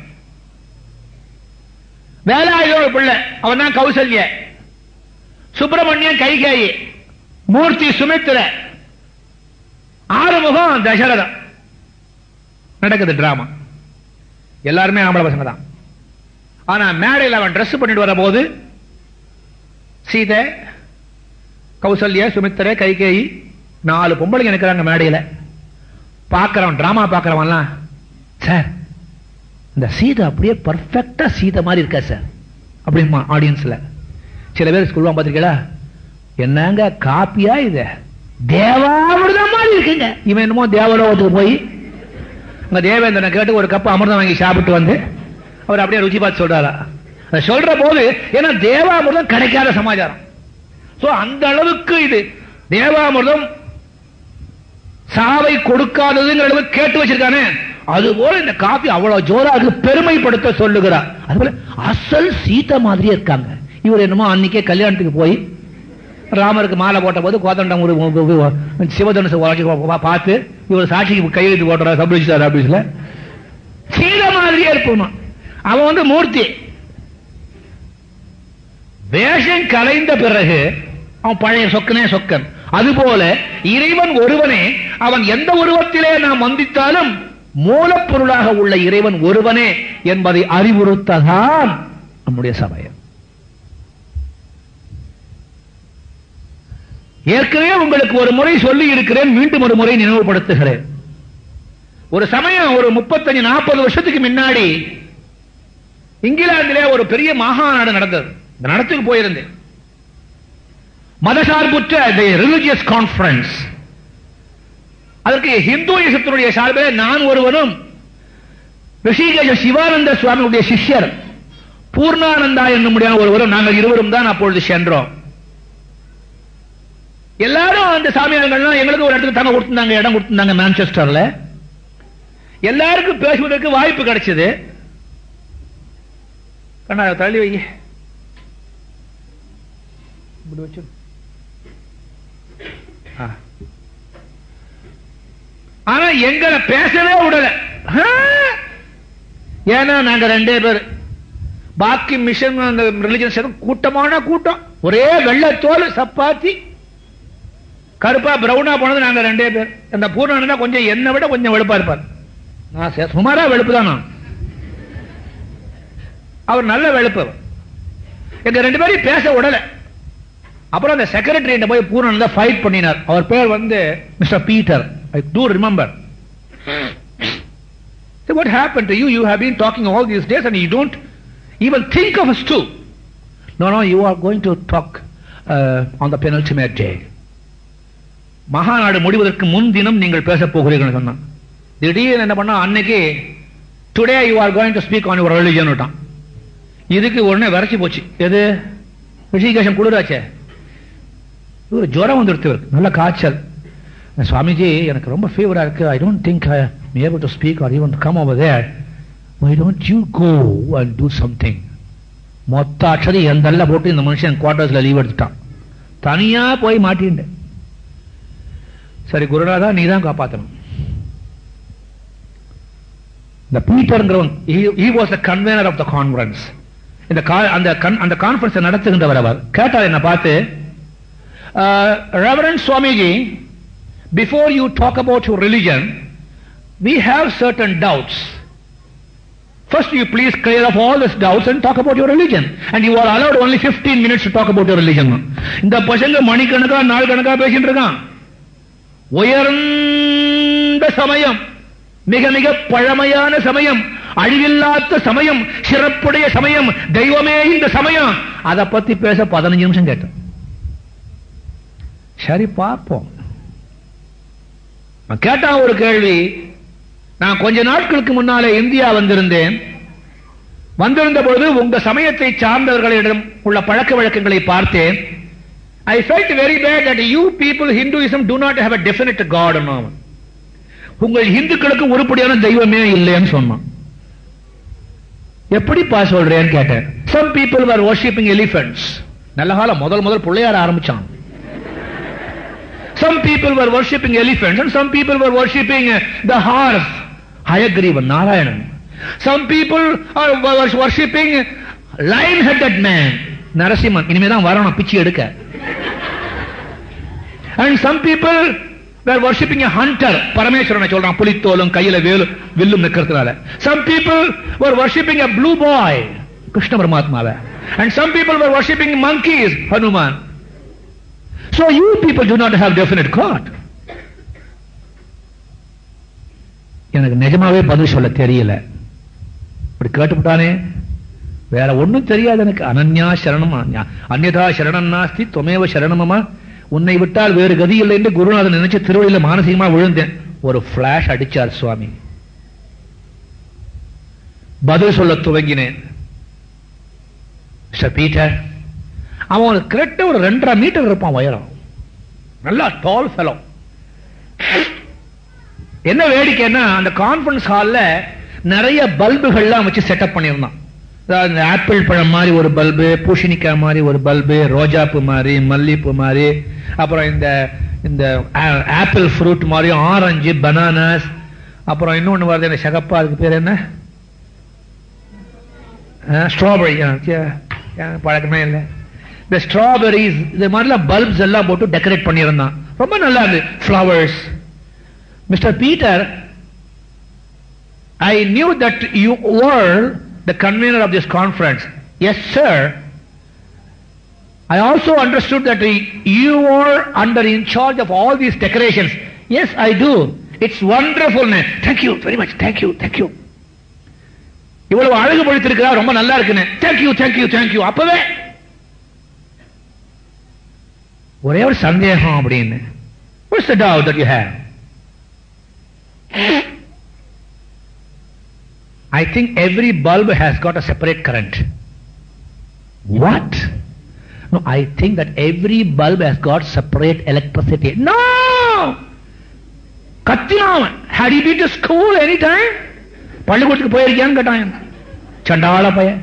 வேலாயுதம் ஒரு பிள்ளை அவன் தான் கௌசல்ய சுப்பிரமணியன் கைகேயி மூர்த்தி சுமித்திர ஆறுமுகம் தசரதம் நடக்குது டிராமா எல்லாருமே ஆம்பளை பசங்க தான் ஆனா மேடையில் அவன் Dress பண்ணிட்டு வரும்போது சீதை கௌசல்யா சுமித்திர கைகேயி நாலு பொம்பளைங்க நிக்கிறாங்க மேடையில பார்க்கறவன் டிராமா பார்க்கறவன்லாம் சார் இந்த சீதை அப்படியே பர்ஃபெக்டா சீதை மாதிரி இருக்கா சார் அப்படிமா ஆடியன்ஸ்ல சில பேர் சொல்லுவான் பார்த்திருக்கீங்களா என்னங்க காப்பியா இது தேவாமிர்தம் மாதிரி இருக்குங்க இவன் என்னமோ தேவலோகத்துக்கு போய் அங்க தேவேந்திரனை கேட்டு ஒரு கப் அமிர்தம் வாங்கி சாப்பிட்டு வந்து அவர் அப்படியே ருச்சி பார்த்து சொல்றாரா அதை சொல்ற போது ஏன்னா தேவாமிர்தம் கிடைக்காத சமாச்சாரம் சோ அந்த அளவுக்கு இது தேவாமிர்தம் சாவை கொடுக்காததுங்கிற அளவுக்கு கேட்டு வச்சிருக்கானே அதுபோல இந்த காப்பி அவ்வளவு ஜோராக பெருமைப்படுத்த சொல்லுகிறார் அதுபோல அசல் சீதா மாதிரியே இருக்காங்க இவர் என்னமோ அன்னைக்கே கல்யாணத்துக்கு போய் ராமருக்கு மாலை போட்ட போது கோதண்டம் ஒரு சிவதனுசு உடைச்சு பா- பார்த்து இவர் சாட்சிக்கு கையெழுத்து போட்டுறாரு சப் ரிஜிஸ்டர் ஆபீஸ்ல சீதை மாதிரியே இருப்போம் அவன் வந்து மூர்த்தி வேஷம் கலைந்த பிறகு அவன் பழைய சொக்கனே சொக்கன் அதுபோல இறைவன் ஒருவனே அவன் எந்த உருவத்திலே நாம் வந்தித்தாலும் மூலப்பொருளாக உள்ள இறைவன் ஒருவனே என்பதை அறிவுறுத்ததான் நம்முடைய சமயம் ஏற்கனவே உங்களுக்கு ஒரு முறை சொல்லி இருக்கிறேன் மீண்டும் ஒரு முறை நினைவுபடுத்துகிறேன் ஒரு சமயம் ஒரு முப்பத்தஞ்சு நாற்பது வருஷத்துக்கு முன்னாடி இங்கிலாந்திலே ஒரு பெரிய மாகாநாடு நடந்தது இந்த நடத்துக்கு போயிருந்தேன் மதசார்புற்ற ரிலிஜியஸ் கான்ஃபரன்ஸ் அதற்கு ஹிந்துயிசத்தினுடைய சார்பிலே நான் ஒருவனும் ரிஷிகேஷ சிவானந்த சுவாமியுடைய சிஷ்யர் பூர்ணானந்தா என்னும் ஒருவரும் நாங்கள் இருவரும் தான் அப்பொழுது சென்றோம் எல்லாரும் அந்த சாமியார்கள்லாம் எங்களுக்கு ஒரு இடத்துக்கு தங்க கொடுத்திருந்தாங்க இடம் கொடுத்திருந்தாங்க மான்செஸ்டர்ல எல்லாருக்கும் பேசுவதற்கு வாய்ப்பு கிடைச்சது கண்ணா அதை தள்ளி வை இப்படி வச்சு ஆ. ஆனா எங்களை பேசவே விடல ஆ. ஏன்னா நாங்க ரெண்டே பேர் பாக்கி மிஷன் அந்த ரிலிஜன் கூட்டமான கூட்டம் ஒரே வெள்ளத்தோல் சப்பாத்தி கருப்பா பிரவுனா போனது நாங்க ரெண்டே பேர் அந்த பூர்ணானந்தா கொஞ்சம் என்னை விட கொஞ்சம் வெளுப்பா இருப்பார் நான் சே- சுமாரா வெளுப்பு தான் நான் அவர் நல்ல வெளுப்பு அவர். எங்க ரெண்டு பேரையும் பேச விடல அப்புறம் அந்த செக்ரட்டரி போய் பூர்ணானந்தா ஃபைட் பண்ணினார் அவர் பேர் வந்து mister Peter I do remember So what happened to you? You have been talking all these days and you don't even think of us too. No, no, you are going to talk uh, on the penultimate day. மகாநாடு முடிவதற்கு முன் தினம் நீங்கள் பேச போகிறீர்கள் சொன்னான் திடீர்னு என்ன பண்ணா அன்னைக்கு today you are going to speak on your religion விட்டான் இதுக்கு உடனே வறட்சி போச்சு எது ரிஷிகேஷம் குளிராச்சே ஒரு ஜுரம் வந்துடுத்து இவருக்கு நல்ல காய்ச்சல் சுவாமிஜி எனக்கு ரொம்ப ஃபீவரா இருக்கு I don't think I may able to speak or even come over there why don't you go and do something மொத்த அக்ஷரி என் தள்ள போட்டு இந்த மனுஷன் குவார்டர்ஸ்ல லீவ் எடுத்துட்டான் தனியா போய் மாட்டின்ட்டேன் சரி குருநாதா நீ தான் காப்பாத்தணும் இந்த பீட்டர்ங்கிறவன் he was the convener of the conference இந்த கா- அந்த கன்- அந்த கான்ஃபரன்ஸ் நடத்துகின்றவர் அவர் கேட்டார் என்ன பார்த்து reverend Swamiji before you talk about your religion we have certain doubts First, you please clear up all these doubts and talk about your religion. And you are allowed only 15 minutes to talk about your religion. இந்த பசங்க மணிக்கணக்கா நாள் கணக்கா பேசிட்டு இருக்கான் உயர்ந்த சமயம் மிக மிக பழமையான சமயம் அழிவில்லாத சமயம் சிறப்புடைய சமயம் தெய்வமே இந்த சமயம் அதை பத்தி பேச பதினஞ்சு நிமிஷம் கேட்டேன் சரி பார்ப்போம் நான் கேட்டான் ஒரு கேள்வி நான் கொஞ்ச நாட்களுக்கு முன்னாலே இந்தியா வந்திருந்தேன் வந்திருந்த பொழுது உங்க சமயத்தை சார்ந்தவர்களிடம் உள்ள பழக்க வழக்கங்களை பார்த்தேன் ஐ felt very bad that you people Hinduism do not have a definite God now. உங்கள் இந்துக்களுக்கு உருப்படியான தெய்வமே இல்லைன்னு சொன்னான் எப்படிப்பா சொல்றேன்னு கேட்டேன் some people were worshipping elephants நல்ல காலம் முதல் முதல் பிள்ளையார ஆரம்பிச்சான் some people were worshipping elephants and some people were worshipping uh, the horse hayagrivan narayanan some people are were worshipping lion headed man Narasimhan இனிமே தான் வரணும் பிச்சு எடுக்க and some people were worshipping a hunter பரமேஸ்வரனை சொல்றான் புலித்தோலும் கையில வேலு வில்லும் நிக்கிறதுனால some people were worshipping a blue boy Krishna பரமாத்மாவை and some people were worshipping monkeys hanuman so you people do not have definite god எனக்கு நிஜமாவே பதில் சொல்ல தெரியல இப்படி கேட்டுவிட்டானே வேற ஒண்ணும் தெரியாது எனக்கு அனன்யா சரணம் அன்யா- அந்யதா சரணம் நாஸ்தி தொமேவ சரணமமா உன்னை விட்டால் வேறு கதி இல்லை என்று குருநாதன் நினைச்சு திருவள்ளியில மானசீகமா விழுந்தேன் ஒரு பிளாஷ் அடிச்சார் சுவாமி பதில் சொல்ல துவங்கினேன் மிஸ்டர் பீட்டர் அவன் ஒரு கரெக்டா ஒரு ரெண்டரை மீட்டர் இருப்பான் உயரம் நல்லா டால் ஃபெலோ என்ன வேடிக்கைன்னா அந்த கான்ஃபரன்ஸ் ஹால்ல நிறைய பல்புகள்லாம் வச்சு செட்டப் பண்ணியிருந்தான் அதாவது இந்த ஆப்பிள் பழம் மாதிரி ஒரு பல்பு பூசணிக்காய் மாதிரி ஒரு பல்பு ரோஜாப்பூ மாதிரி மல்லிப்பூ மாதிரி அப்புறம் இந்த இந்த ஆ- ஆப்பிள் ஃப்ரூட் மாதிரி ஆரஞ்சு பனானாஸ் அப்புறம் இன்னொன்னு வருது என்ன சகப்பா அதுக்கு பேர் என்ன ஸ்ட்ராபெரி பழக்கமே இல்லை இந்த ஸ்ட்ராபெரிஸ் இது மாதிரிலாம் பல்ப்ஸ் எல்லாம் போட்டு டெக்கரேட் பண்ணியிருந்தான் ரொம்ப நல்லா இருந்து flowers mister Peter I knew that you were the convener of this conference. Yes, sir. I also understood that you are under in charge of all these decorations. Yes, I do. It's wonderful. Thank you very much. Thank you. Thank you. இவ்வளவு அழகு படுத்திருக்கிறா ரொம்ப நல்லா இருக்குன்னு தேங்க்யூ தேங்க்யூ தேங்க்யூ அப்பவே ஒரே ஒரு சந்தேகம் அப்படின்னு What's the doubt that you have? I think every bulb has got a separate current. What? No, I think that every bulb has got separate electricity. No! கத்தினான் had you been to school any time? பள்ளிக்கூடத்துக்கு போயிருக்கியான்னு கேட்டான் சண்டாள பையன்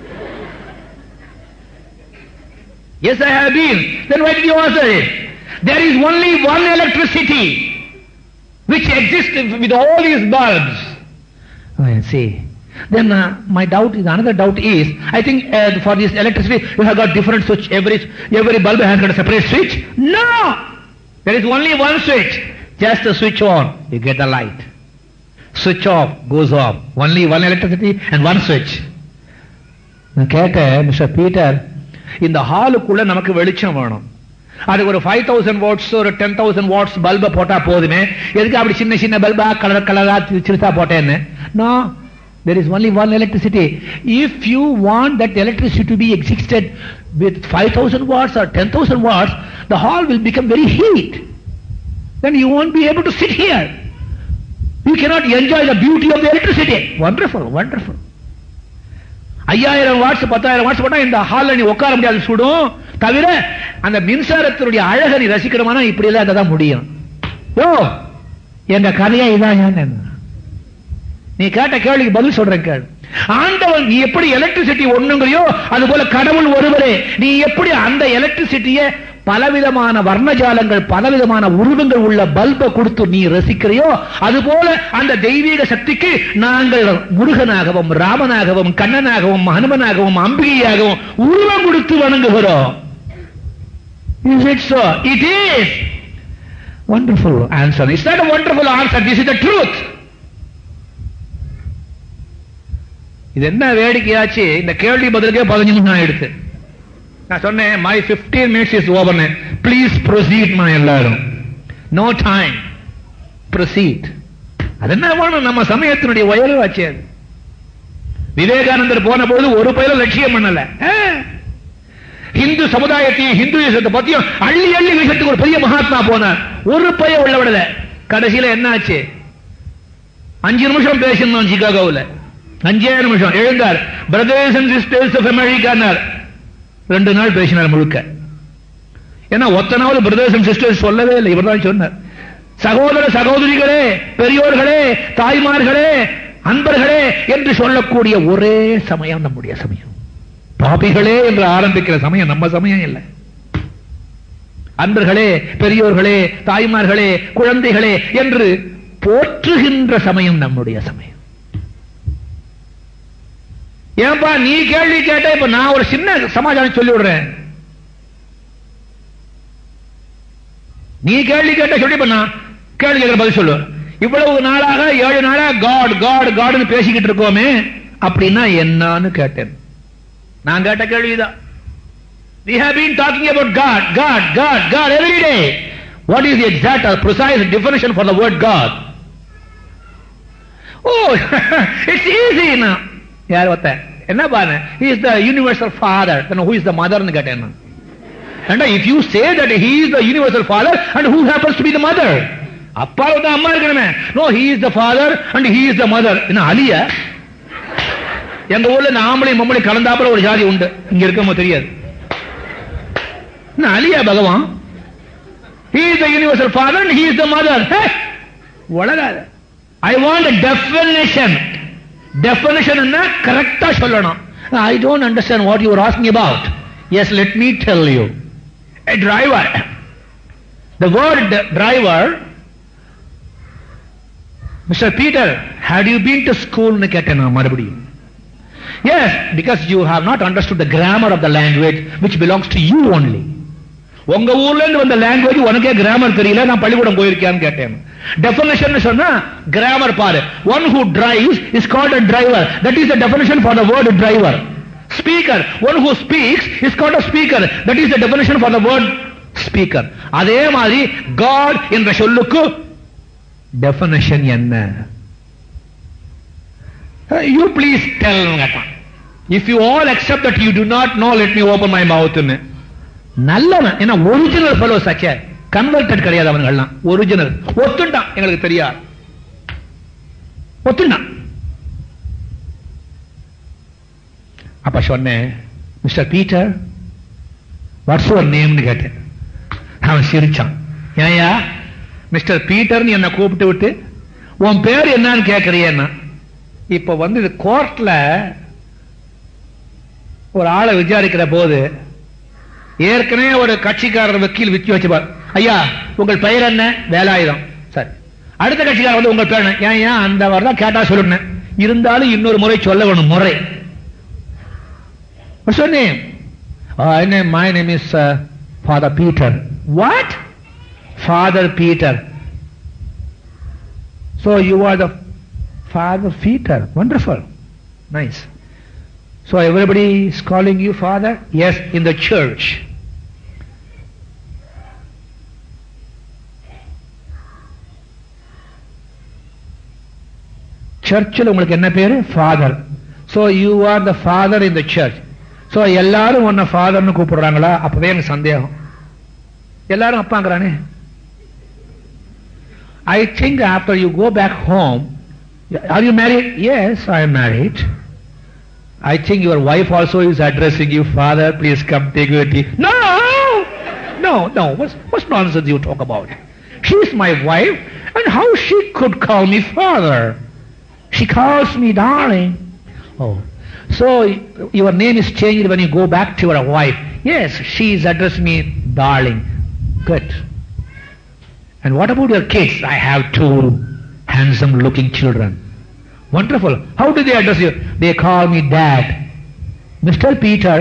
Yes, I have been. Then why did you answer it? There is only one electricity which exists with all these bulbs. Oh, I see. Then uh, my doubt is another doubt is I think uh, for this electricity you have got different switch. Every every bulb has got a separate switch. No, there is only one switch. Just a switch on, you get the light. Switch off goes off. Only one electricity and one switch. நான் கேட்டேன் மிஸ்டர் பீட்டர் இந்த ஹாலுக்குள்ள நமக்கு வெளிச்சம் வேணும் அதுக்கு ஒரு ஃபைவ் தௌசண்ட் வாட்ஸ் ஒரு டென் தௌசண்ட் வாட்ஸ் பல்பை போட்டா போதுமே எதுக்கு அப்படி சின்ன சின்ன பல்பா கலர் கலரா சிறுசா போட்டேன்னு no there is only one electricity if you want that electricity to be existed with 5000 watts or 10000 watts the hall will become very heat then you won't be able to sit here you cannot enjoy the beauty of the electricity wonderful wonderful ஐயாயிரம் வாட்ஸ் பத்தாயிரம் வாட்ஸ் போட்டா இந்த ஹால்ல நீ உட்கார முடியாது சுடும் தவிர அந்த மின்சாரத்தினுடைய அழகை நீ ரசிக்கணுமானா இப்படி எல்லாம் தான் முடியும் யோ எங்க கதையா இதான் ஏன் நீ கேட்ட கேள்விக்கு பதில் சொல்றேன் கேள் ஆண்டவன் நீ எப்படி எலக்ட்ரிசிட்டி ஒண்ணுங்களையோ அது போல கடவுள் ஒருவரே நீ எப்படி அந்த எலக்ட்ரிசிட்டிய பலவிதமான வர்ணஜாலங்கள் பலவிதமான உருவங்கள் உள்ள பல்பை கொடுத்து நீ ரசிக்கிறையோ அது போல அந்த தெய்வீக சக்திக்கு நாங்கள் முருகனாகவும் ராமனாகவும் கண்ணனாகவும் ஹனுமனாகவும் அம்பிகையாகவும் உருவம் கொடுத்து வணங்குகிறோம் Is it so? It is. Wonderful answer. It's not a wonderful answer. This is the truth. இது என்ன வேடிக்கையாச்சு இந்த கேள்வி பதிலுக்கே பதினஞ்சு நிமிஷம் ஆயிடுச்சு நான் சொன்னேன் my 15 minutes is over please proceed நான் எல்லாரும் நோ டைம் ப்ரொசீட் அது என்ன வேணும் நம்ம சமயத்தினுடைய உயர்வு ஆச்சு அது விவேகானந்தர் போன பொழுது ஒரு பயில லட்சியம் பண்ணல ஆ. இந்து சமுதாயத்தையும் ஹிந்துயிசத்தை பத்தியும் அள்ளி அள்ளி விஷயத்துக்கு ஒரு பெரிய மகாத்மா போனார் ஒரு பய உள்ள விடல கடைசியில என்ன ஆச்சு அஞ்சு நிமிஷம் பேசணும் சிகாகோவில் அஞ்சே நிமிஷம் எழுந்தார் பிரதர்ஸ் அண்ட் சிஸ்டர்ஸ் ஆஃப் அமெரிக்கானார் ரெண்டு நாள் பேசினார் முழுக்க ஏன்னா ஒத்த நாள் பிரதர்ஸ் அண்ட் சிஸ்டர்ஸ் சொல்லவே இல்லை இவர் தான் சொன்னார் சகோதர சகோதரிகளே பெரியோர்களே தாய்மார்களே அன்பர்களே என்று சொல்லக்கூடிய ஒரே சமயம் நம்முடைய சமயம் பாபிகளே என்று ஆரம்பிக்கிற சமயம் நம்ம சமயம் இல்லை அன்பர்களே பெரியோர்களே தாய்மார்களே குழந்தைகளே என்று போற்றுகின்ற சமயம் நம்முடைய சமயம் ஏன்பா நீ கேள்வி கேட்ட இப்ப நான் ஒரு சின்ன சமாச்சாரம் சொல்லி விடுறேன் நீ கேள்வி கேட்ட சொல்லி இப்ப நான் கேள்வி கேட்கிற பதில் சொல்லு இவ்வளவு நாளாக ஏழு நாளா காட் காட் காட்னு பேசிக்கிட்டு இருக்கோமே அப்படின்னா என்னன்னு கேட்டேன் நான் கேட்ட கேள்விதான் We have been talking about God, God, God, God every day. What is the exact or precise definition for the word God? Oh, it's easy now. யார் ஒத்த என்ன பாரு he is the universal father then who is the mother னு கேட்டேன் நான் and if you say that he is the universal father and who happens to be the mother அப்பா வந்து அம்மா இருக்கணுமே no he is the father and he is the mother என்ன அலியா எங்க ஊர்ல இந்த ஆம்பளை மம்மளை கலந்தாப்புல ஒரு ஜாதி உண்டு இங்க இருக்கவங்க தெரியாது என்ன அலியா பகவான் he is the universal father and he is the mother hey, உலகாத I want a definition definition என்ன கரெக்டா சொல்லணும் I don't understand what you are asking about yes let me tell you a driver the word driver Mr. Peter had you been to school னு கேட்டேன் நான் மறுபடியும் Yes, because you have not understood the grammar of the language which belongs to you only. உங்க ஊர்ல இருந்து வந்த லாங்குவேஜ் உனக்கே கிராமர் தெரியல நான் பள்ளிக்கூடம் போயிருக்கியான்னு கேட்டேன் டெஃபினேஷன் சொன்னா கிராமர் பாரு one who drives is called a driver that is the definition for the word driver speaker one who speaks is called a speaker that is the definition for the word speaker அதே மாதிரி காட் என்ற சொல்லுக்கு டெஃபினேஷன் என்ன யூ ப்ளீஸ் டெல் கேட்டான் if you all accept that you do not know let me open my மவுத்னு நல்லவன் ஏன்னா ஒரிஜினல் ஃபெலோ சச்ச கன்வெர்டட் கிடையாது அவன்கள்லாம் ஒரிஜினல் ஒத்துண்டான் எங்களுக்கு தெரியாது ஒத்துண்டான் அப்ப சொன்னேன் மிஸ்டர் பீட்டர் வாட்ஸ் யுவர் நேம்னு கேட்டேன் அவன் சிரிச்சான் ஏயா மிஸ்டர் பீட்டர்னு என்ன கூப்பிட்டு விட்டு உன் பேர் என்னன்னு கேட்கறியன்னா இப்ப வந்து இது கோர்ட்ல ஒரு ஆளை விசாரிக்கிற போது ஏற்கனவே ஒரு கட்சிக்காரர் வக்கீல் விக்கி வச்சுப்பார் ஐயா உங்கள் பெயர் என்ன வேலாயுதம் சரி அடுத்த கட்சிக்காரர் வந்து உங்கள் பேர் என்ன ஏன் ஏன் அந்த வாரம் தான் கேட்டா சொல்லுங்க இருந்தாலும் இன்னொரு முறை சொல்ல வேணும் முறை சொன்னேன் my name is father Peter what father Peter So you are the father Peter. Wonderful. Nice. So everybody is calling you father? Yes, in the church. சர்ச்சில் உங்களுக்கு என்ன பேரு father so you are the father in the church so எல்லாரும் உன்னை ஃபாதர்னு கூப்பிடுறாங்களா அப்பவே எனக்கு சந்தேகம் எல்லாரும் அப்பாங்கிறானே I think after you go back home, are you married? Yes, I am married. I think your wife also is addressing you, Father, please come take your tea. No! No, no, what, what nonsense you talk about? She's my wife, and how she could call me father? She calls me darling. Oh, so your name is changed when you go back to your wife. Yes, she is addressing me darling. Good. And what about your kids? I have two handsome looking children. Wonderful. How do they address you? They call me dad. Mr. Peter.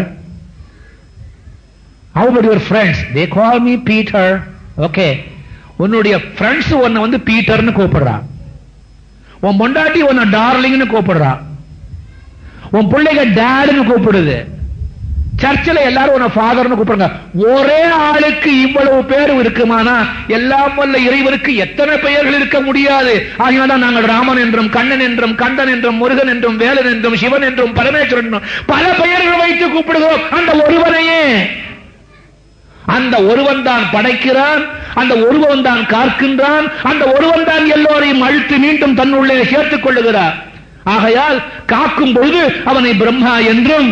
How about your friends? They call me Peter. Okay. உன்னுடைய ஃப்ரெண்ட்ஸ் உன்னை வந்து பீட்டர்னு கூப்பிடுறா உன் பொண்டாட்டி உன்னை டார்லிங்னு கூப்பிடுறா உன் பிள்ளைங்க டேடுன்னு கூப்பிடுது சர்ச்சில் எல்லாரும் உன்னை ஃபாதர்னு கூப்பிடுங்க ஒரே ஆளுக்கு இவ்வளவு பேர் இருக்குமானா எல்லாம் வல்ல இறைவனுக்கு எத்தனை பெயர்கள் இருக்க முடியாது ஆகினால்தான் நாங்கள் ராமன் என்றும் கண்ணன் என்றும் கந்தன் என்றும் முருகன் என்றும் வேலன் என்றும் சிவன் என்றும் பரமேஸ்வரன் என்றும் பல பெயர்கள் வைத்து கூப்பிடுகிறோம் அந்த ஒருவனையே அந்த ஒருவன் தான் படைக்கிறான் அந்த ஒருவன் தான் காக்கின்றான் அந்த ஒருவன் தான் எல்லோரையும் அழுத்து மீண்டும் தன்னுள்ளே சேர்த்துக் கொள்ளுகிறார் ஆகையால் காக்கும் பொழுது அவனை பிரம்மா என்றும்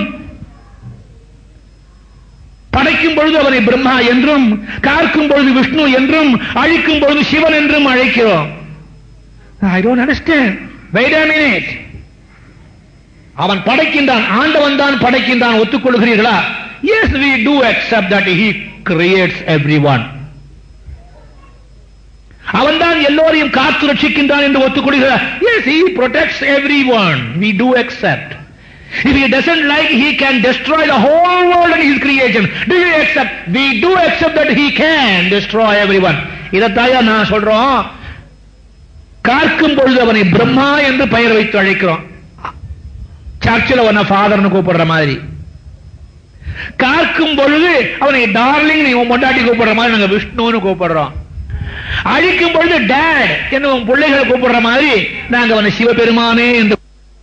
படைக்கும் பொழுது அவனை பிரம்மா என்றும் காக்கும் பொழுது விஷ்ணு என்றும் அழிக்கும் பொழுது சிவன் என்றும் அழைக்கிறோம் I don't understand wait a minute அவன் படைக்கின்றான் ஆண்டவன் தான் படைக்கின்றான் ஒத்துக்கொள்கிறீர்களா yes we do accept that he creates everyone அவன் தான் எல்லோரையும் காத்து ரட்சிக்கின்றான் என்று ஒத்துக்கொள்கிறார் yes he protects everyone we do accept if he doesn't like he can destroy the whole world and his creation do you accept we do accept that he can destroy everyone இதத்தாயா நான் சொல்றோம் காக்கும் பொழுது அவனை பிரம்மா என்று பெயர் வைத்து அழைக்கிறோம் சர்ச்சில் அவனை ஃபாதர்னு கூப்பிடுற மாதிரி காக்கும் பொழுது அவனை டார்லிங் நீ உன் பொண்டாட்டி கூப்பிடுற மாதிரி நாங்க விஷ்ணுன்னு கூப்பிடுறோம் அழிக்கும் பொழுது டேட் என்று உன் பிள்ளைகளை கூப்பிடுற மாதிரி நாங்க அவனை சிவபெருமானே என்று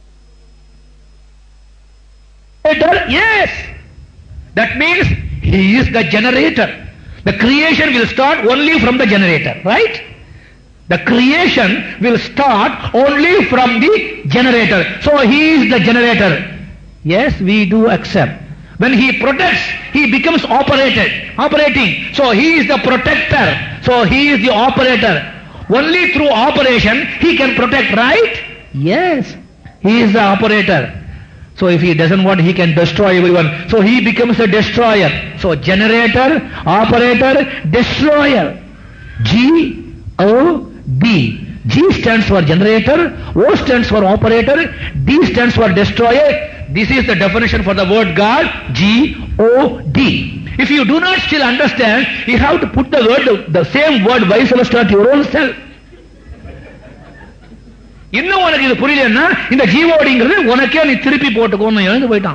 yes that means he is the generator the creation will start only from the generator right the creation will start only from the generator so he is the generator yes we do accept when he protects he becomes operated operating so he is the protector so he is the operator only through operation he can protect right yes he is the operator so if he doesn't want he can destroy everyone so he becomes a destroyer so generator operator destroyer g o d g stands for generator o stands for operator d stands for destroyer this is the definition for the word God, G-O-D. If you do not still understand, you have to put the word, the same word vice versa to your own self. இன்னும் உனக்கு இது புரியலன்னா இந்த ஜீவோடிங்கிறது உனக்கே நீ திருப்பி போட்டுக்கோன்னு எழுந்து போயிட்டான்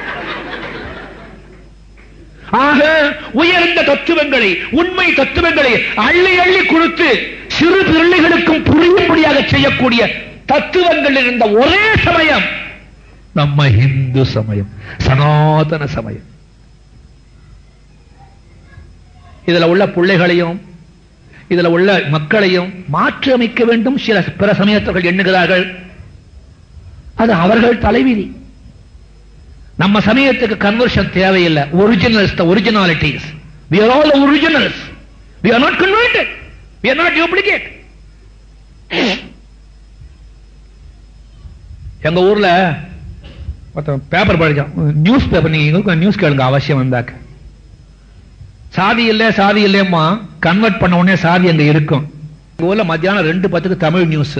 ஆக உயர்ந்த தத்துவங்களை உண்மை தத்துவங்களை அள்ளி அள்ளி கொடுத்து சிறு பிள்ளைகளுக்கும் புரியும்படியாக செய்யக்கூடிய தத்துவங்கள் இருந்த ஒரே சமயம் நம்ம இந்து சமயம் சனாதன சமயம் இதுல உள்ள பிள்ளைகளையும் இதுல உள்ள மக்களையும் மாற்றி அமைக்க வேண்டும் சில பிற சமயத்தவர்கள் எண்ணுகிறார்கள் அது அவர்கள் தலைவிதி நம்ம சமயத்துக்கு கன்வர்ஷன் தேவையில்லை originals the originalities we are all originals we are not converted we are not duplicate எங்க ஊர்ல பேப்பர் படிச்சான் நியூஸ் பேப்பர் நீங்க நியூஸ் கேளுங்க அவசியம் வந்தாக்க சாதி இல்ல சாதி இல்லையம்மா கன்வெர்ட் பண்ண உடனே சாதி அங்க இருக்கும் எங்க ஊர்ல மத்தியானம் ரெண்டு பத்துக்கு Tamil news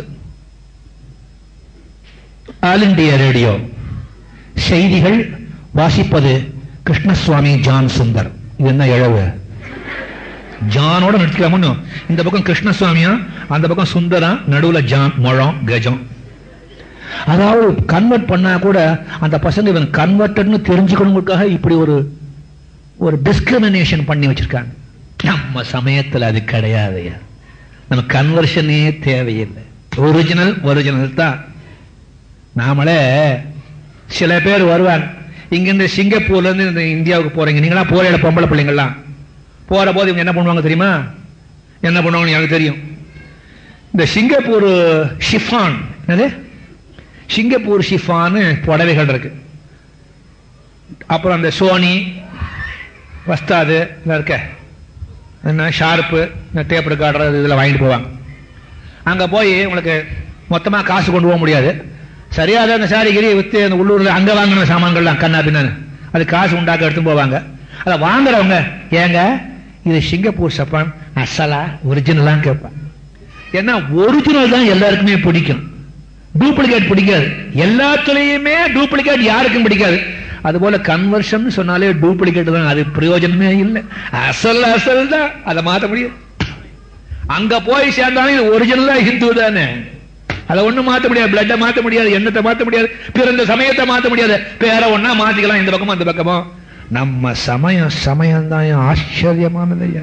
all India radio செய்திகள் வாசிப்பது கிருஷ்ணசுவாமி ஜான் சுந்தர் இது என்ன இழவு ஜானோட நிறுத்திக்கலாமோ இந்த பக்கம் கிருஷ்ணசுவாமியா அந்த பக்கம் சுந்தரா நடுவுல ஜான் முழம் கஜம் அதாவது கன்வெர்ட் பண்ணா கூட அந்த பசங்க இவன் கன்வெர்டட்னு தெரிஞ்சுக்கணுங்கிறதுக்காக இப்படி ஒரு ஒரு டிஸ்கிரிமினேஷன் பண்ணி வச்சிருக்காங்க நம்ம சமயத்துல அது கிடையாது நம்ம கன்வர்ஷனே தேவையில்லை ஒரிஜினல் ஒரிஜினல் தான் நாமளே சில பேர் வருவாங்க இங்கிருந்து சிங்கப்பூர்ல இருந்து இந்த இந்தியாவுக்கு போறீங்க நீங்களா போற இடம் பொம்பளை பிள்ளைங்களாம் போற போது இவங்க என்ன பண்ணுவாங்க தெரியுமா என்ன பண்ணுவாங்கன்னு எனக்கு தெரியும் இந்த சிங்கப்பூர் ஷிஃபான் என்னது சிங்கப்பூர் ஷிஃபான்னு புடவைகள் இருக்கு அப்புறம் அந்த சோனி வஸ்தாது இருக்க என்ன ஷார்ப்பு இந்த டேப் ரெக்கார்டர் இதில் வாங்கிட்டு போவாங்க அங்கே போய் உங்களுக்கு மொத்தமாக காசு கொண்டு போக முடியாது சரியாக அந்த சாரிகிரி வித்து அந்த உள்ளூரில் அங்கே வாங்கின சாமான்கள்லாம் கண்ணா பின்னான்னு அது காசு உண்டாக்க எடுத்து போவாங்க அதை வாங்குறவங்க ஏங்க இது சிங்கப்பூர் சப்பான் அசலா ஒரிஜினலான்னு கேட்பேன் ஏன்னா ஒரிஜினல் தான் எல்லாருக்குமே பிடிக்கும் டூப்ளிகேட் பிடிக்காது எல்லாத்துலயுமே டூப்ளிகேட் யாருக்கும் பிடிக்காது அதுபோல கன்வர்ஷன் சொன்னாலே டூப்ளிகேட் தான் அது பிரயோஜனமே இல்லை அசல் அசல் தான் அதை மாத்த முடியும் அங்க போய் சேர்ந்தாலும் இது ஒரிஜினலா ஹிந்து தானே அதை ஒண்ணும் மாத்த முடியாது பிளட்டை மாத்த முடியாது எண்ணத்தை மாத்த முடியாது பிறந்த சமயத்தை மாத்த முடியாது பேர ஒண்ணா மாத்திக்கலாம் இந்த பக்கமும் அந்த பக்கமும் நம்ம சமயம் சமயம் தான் ஆச்சரியமானது ஐயா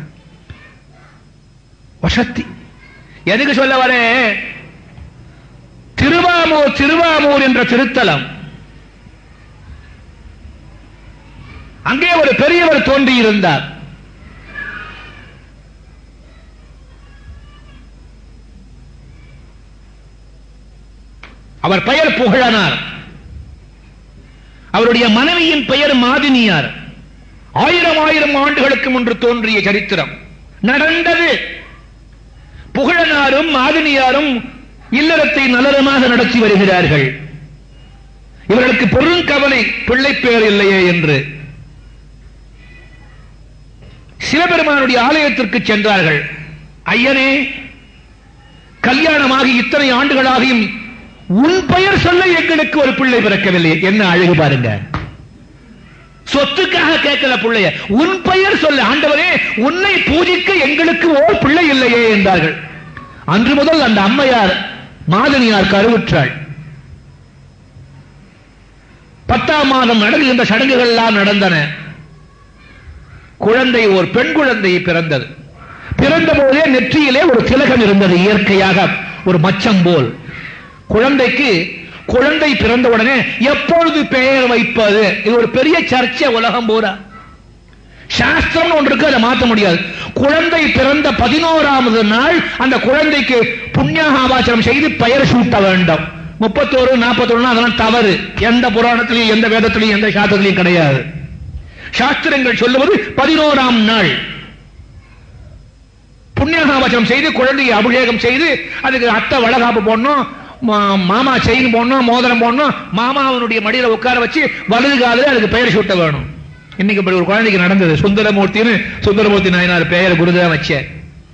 வசத்தி எதுக்கு சொல்ல வரேன் திருவாமூர் திருவாமூர் என்ற திருத்தலம் அங்கே ஒரு பெரியவர் தோன்றி இருந்தார் அவர் பெயர் புகழனார் அவருடைய மனைவியின் பெயர் மாதினியார் ஆயிரம் ஆயிரம் ஆண்டுகளுக்கு முன்று தோன்றிய சரித்திரம் நடந்தது புகழனாரும் மாதினியாரும் இல்லறத்தை நலரமாக நடத்தி வருகிறார்கள் இவர்களுக்கு பெருங்கவலை பிள்ளை பெயர் இல்லையே என்று சிவபெருமானுடைய ஆலயத்திற்கு சென்றார்கள் ஐயனே கல்யாணமாகி இத்தனை ஆண்டுகளாகியும் உன் பெயர் சொல்ல எங்களுக்கு ஒரு பிள்ளை பிறக்கவில்லை என்ன அழகு பாருங்க சொத்துக்காக கேட்கல பிள்ளைய உன் பெயர் சொல்ல ஆண்டவரே உன்னை பூஜிக்க எங்களுக்கு ஓர் பிள்ளை இல்லையே என்றார்கள் அன்று முதல் அந்த அம்மையார் மாதினியார் கருவுற்றாள் பத்தாம் மாதம் நடக்கின்ற சடங்குகள் எல்லாம் நடந்தன குழந்தை ஒரு பெண் குழந்தை பிறந்தது பிறந்த போதே நெற்றியிலே ஒரு திலகம் இருந்தது இயற்கையாக ஒரு மச்சம் போல் குழந்தைக்கு குழந்தை பிறந்த உடனே எப்பொழுது பெயர் வைப்பது இது ஒரு பெரிய சர்ச்சை உலகம் பூரா சாஸ்திரம் ஒன்று இருக்கு அதை மாற்ற முடியாது குழந்தை பிறந்த பதினோராவது நாள் அந்த குழந்தைக்கு புண்ணியாகாபாச்சனம் செய்து பெயர் சூட்ட வேண்டும் முப்பத்தோரு நாற்பத்தொன்னு அதெல்லாம் தவறு எந்த புராணத்திலையும் எந்த வேதத்திலையும் எந்த சாஸ்திரத்திலையும் கிடையாது சாஸ்திரங்கள் சொல்லுவது பதினோராம் நாள் புண்ணியாகாபாச்சனம் செய்து குழந்தையை அபிஷேகம் செய்து அதுக்கு அத்தை வளகாப்பு போடணும் மா- மாமா செயின் போடணும் மோதிரம் போடணும் மாமா அவனுடைய மடியில உட்கார வச்சு வலது காலில் அதுக்கு பெயர் சூட்ட வேணும் இன்னைக்கு இப்படி ஒரு குழந்தைக்கு நடந்தது சுந்தரமூர்த்தின்னு சுந்தரமூர்த்தி நாயனார் பெயர் குருதான் வச்சார்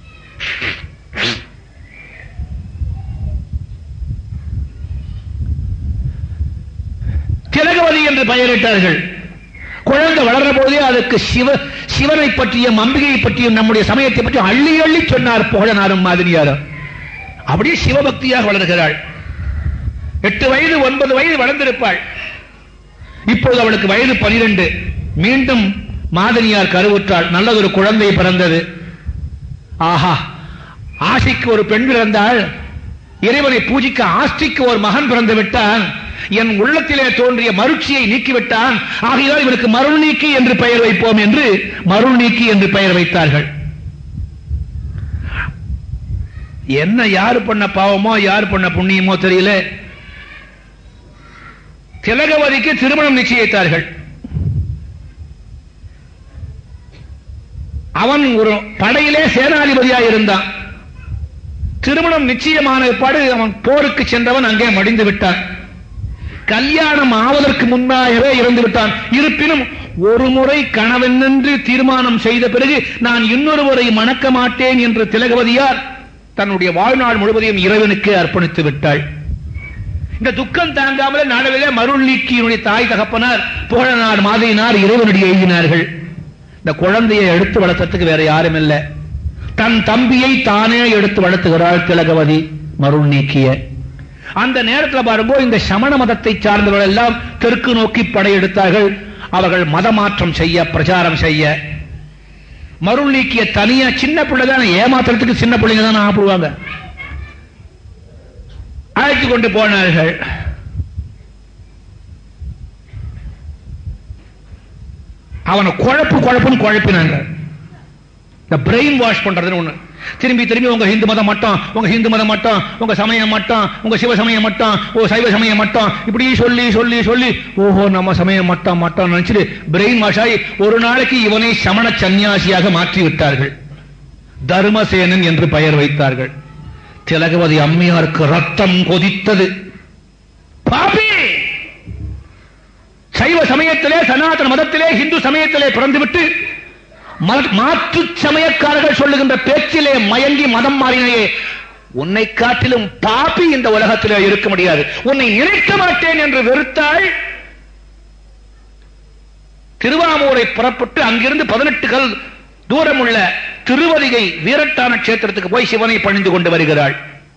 திலகவதி என்று பெயரிட்டார்கள் குழந்தை வளர்ற போதே அதுக்கு சிவ சிவனை பற்றியும் அம்பிகையை பற்றியும் நம்முடைய சமயத்தை பற்றி அள்ளி அள்ளி சொன்னார் புகழனாரும் மாதிரியாரும் அப்படியே சிவபக்தியாக வளர்கிறாள் எட்டு வயது ஒன்பது வயது வளர்ந்திருப்பாள் இப்போது அவளுக்கு வயது பனிரெண்டு மீண்டும் மாதினியார் கருவுற்றாள் நல்லதொரு குழந்தை பிறந்தது ஆஹா ஆசைக்கு ஒரு பெண் பிறந்தாள் இறைவனை பூஜிக்க ஆஸ்திக்கு ஒரு மகன் பிறந்து விட்டான் என் உள்ளத்திலே தோன்றிய மருட்சியை நீக்கிவிட்டான் ஆகையால் இவனுக்கு மருள் நீக்கி என்று பெயர் வைப்போம் என்று மருள் நீக்கி என்று பெயர் வைத்தார்கள் என்ன யாரு பண்ண பாவமோ யார் பண்ண புண்ணியமோ தெரியல திலகவதிக்கு திருமணம் நிச்சயித்தார்கள் அவன் ஒரு படையிலே சேனாதிபதியாக இருந்தான் திருமணம் நிச்சயமான பாடு அவன் போருக்கு சென்றவன் அங்கே மடிந்து விட்டான் கல்யாணம் ஆவதற்கு முன்னாகவே இறந்து விட்டான் இருப்பினும் ஒரு முறை கணவனென்று தீர்மானம் செய்த பிறகு நான் இன்னொருவரை மணக்க மாட்டேன் என்று திலகவதியார் தன்னுடைய வாழ்நாள் முழுவதையும் இறைவனுக்கு அர்ப்பணித்து விட்டாள் இந்த துக்கம் தாங்காமலே நாடவிலே மருள் நீக்கியினுடைய தாய் தகப்பனார் புகழனார் மாதிரினார் இறைவனுடைய எழுதினார்கள் இந்த குழந்தையை எடுத்து வளர்த்ததுக்கு வேற யாரும் இல்லை தன் தம்பியை தானே எடுத்து வளர்த்துகிறாள் திலகவதி மருள் நீக்கிய அந்த நேரத்தில் பாருங்கோ இந்த சமண மதத்தை சார்ந்தவர்கள் எல்லாம் தெற்கு நோக்கி படையெடுத்தார்கள் அவர்கள் மதமாற்றம் செய்ய பிரச்சாரம் செய்ய மருள் நீக்கிய தனியா சின்ன பிள்ளை தான் ஏமாத்துறதுக்கு சின்ன பிள்ளைங்க தான் ஆப்பிடுவாங்க அழைத்து கொண்டு போனார்கள் அவனை குழப்பு குழப்புன்னு குழப்பினாங்க இந்த பிரெயின் வாஷ் பண்றதுன்னு ஒண்ணு திரும்பி திரும்பி உங்க ஹிந்து மதம் மட்டும் உங்க ஹிந்து மதம் மட்டும் உங்க சமயம் மட்டும் உங்க சிவ சமயம் மட்டும் ஓ சைவ சமயம் மட்டும் இப்படி சொல்லி சொல்லி சொல்லி ஓஹோ நம்ம சமயம் மட்டும் மட்டும் நினைச்சிட்டு பிரெயின் வாஷ் ஆகி ஒரு நாளைக்கு இவனை சமண சன்னியாசியாக மாற்றி விட்டார்கள் தர்மசேனன் என்று பெயர் வைத்தார்கள் திலகவதி அம்மையாருக்கு ரத்தம் கொதித்தது பாபி சைவ சமயத்திலே சனாதன மதத்திலே இந்து சமயத்திலே பிறந்துவிட்டு ம- மாற்றுச் சமயக்காரர்கள் சொல்லுகின்ற பேச்சிலே மயங்கி மதம் மாறினையே உன்னை காட்டிலும் பாப்பி இந்த உலகத்திலே இருக்க முடியாது உன்னை நினைக்க மாட்டேன் என்று வெறுத்தாள் திருவாமூரை புறப்பட்டு அங்கிருந்து பதினெட்டு கல் தூரம் உள்ள திருவதிகை வீரட்டான கஷேத்திரத்துக்கு போய் சிவனை பணிந்து கொண்டு வருகிறாள்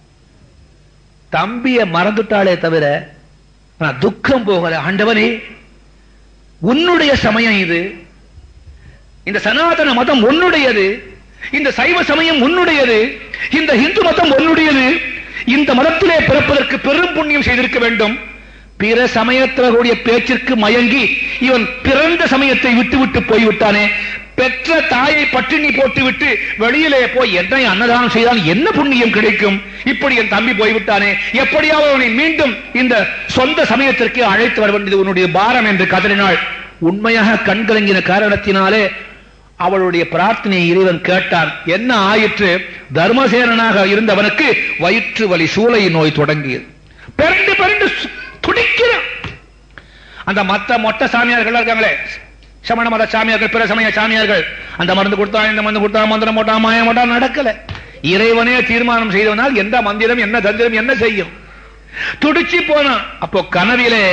தம்பிய மறந்துட்டாளே தவிர ஆனா துக்கம் போகல ஆண்டவனே உன்னுடைய சமயம் இது இந்த சனாதன மதம் உன்னுடையது இந்த சைவ சமயம் உன்னுடையது இந்த இந்து மதம் உன்னுடையது இந்த மதத்திலே பிறப்பதற்கு பெரும் புண்ணியம் செய்திருக்க வேண்டும் பிற சமயத்தவர்களுடைய பேச்சிற்கு மயங்கி இவன் பிறந்த சமயத்தை விட்டு விட்டு போய்விட்டானே பெற்ற தாயை பட்டினி போட்டுவிட்டு வெளியிலே போய் என்னை அன்னதானம் செய்தால் என்ன புண்ணியம் கிடைக்கும் இப்படி என் தம்பி போய்விட்டானே எப்படியாவது அவனை மீண்டும் இந்த சொந்த சமயத்திற்கு அழைத்து வர வேண்டியது உன்னுடைய பாரம் என்று கதறினாள் உண்மையாக கண்கலங்கின காரணத்தினாலே அவளுடைய பிரார்த்தனையை இறைவன் கேட்டான் என்ன ஆயிற்று தர்மசேனனாக இருந்தவனுக்கு வயிற்று வலி சூளை நோய் தொடங்கியது பிறண்டு பிறண்டு சு- துடிக்கிறான் அந்த மத்த மொட்டை சாமியார்கள் இருக்காங்களே சமண மத சாமியார்கள் பிற சமய சாமியார்கள் அந்த மருந்து கொடுத்தா இந்த மருந்து கொடுத்தா மந்திரம் போட்டா மாயம் போட்டா நடக்கல இறைவனே தீர்மானம் செய்தவனால் எந்த மந்திரம் என்ன தந்திரம் என்ன செய்யும் துடிச்சு போனான் அப்போ கனவிலே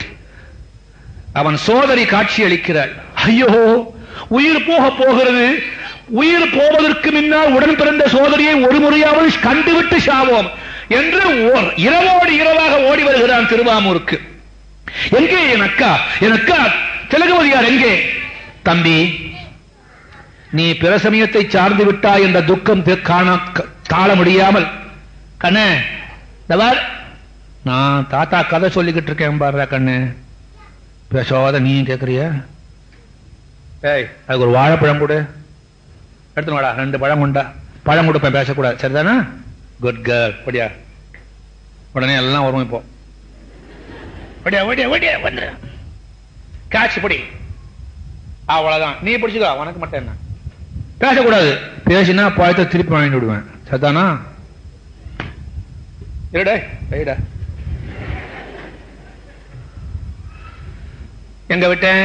அவன் சோதரி காட்சி அளிக்கிறாள் ஐயோ உயிர் போக போகிறது உயிர் போவதற்கு முன்னால் உடன் பிறந்த சோதரியை ஒரு முறையாவது கண்டுவிட்டு சாவோம் என்று ஓர்- இரவோடு இரவாக ஓடி வருகிறான் திருவாமூருக்கு எங்கே என் அக்கா என் அக்கா திலகவதியார் எங்கே தம்பி நீ பிற சமயத்தை சார்ந்து விட்டாய் என்ற துக்கம் தி- காண க- தாழ முடியாமல் கண்ணே தவார் நான் தாத்தா கதை சொல்லிக்கிட்டு இருக்கேன் பாருடா கண்ணு பேசாத நீ கேக்குறிய ஏய் அதுக்கு ஒரு வாழைப்பழம் கொடு எடுத்துன்னு வாடா ரெண்டு பழம் கொண்டா பழம் கொடுப்பேன் பேசக்கூடாது சரிதானா குட் கேர்ள் படியா உடனே எல்லாம் வரும் இப்போ படியா ஓடியா ஓடியா வந்து கேட்ச் படி அவ்வளவுதான் நீ பிடிச்சுக்கோ உனக்கு மட்டும் என்ன பேசக்கூடாது பேசினா பழத்தை திருப்பி வாங்கிட்டு விடுவேன் சரிதானா இருடே ரைடா எங்க விட்டேன்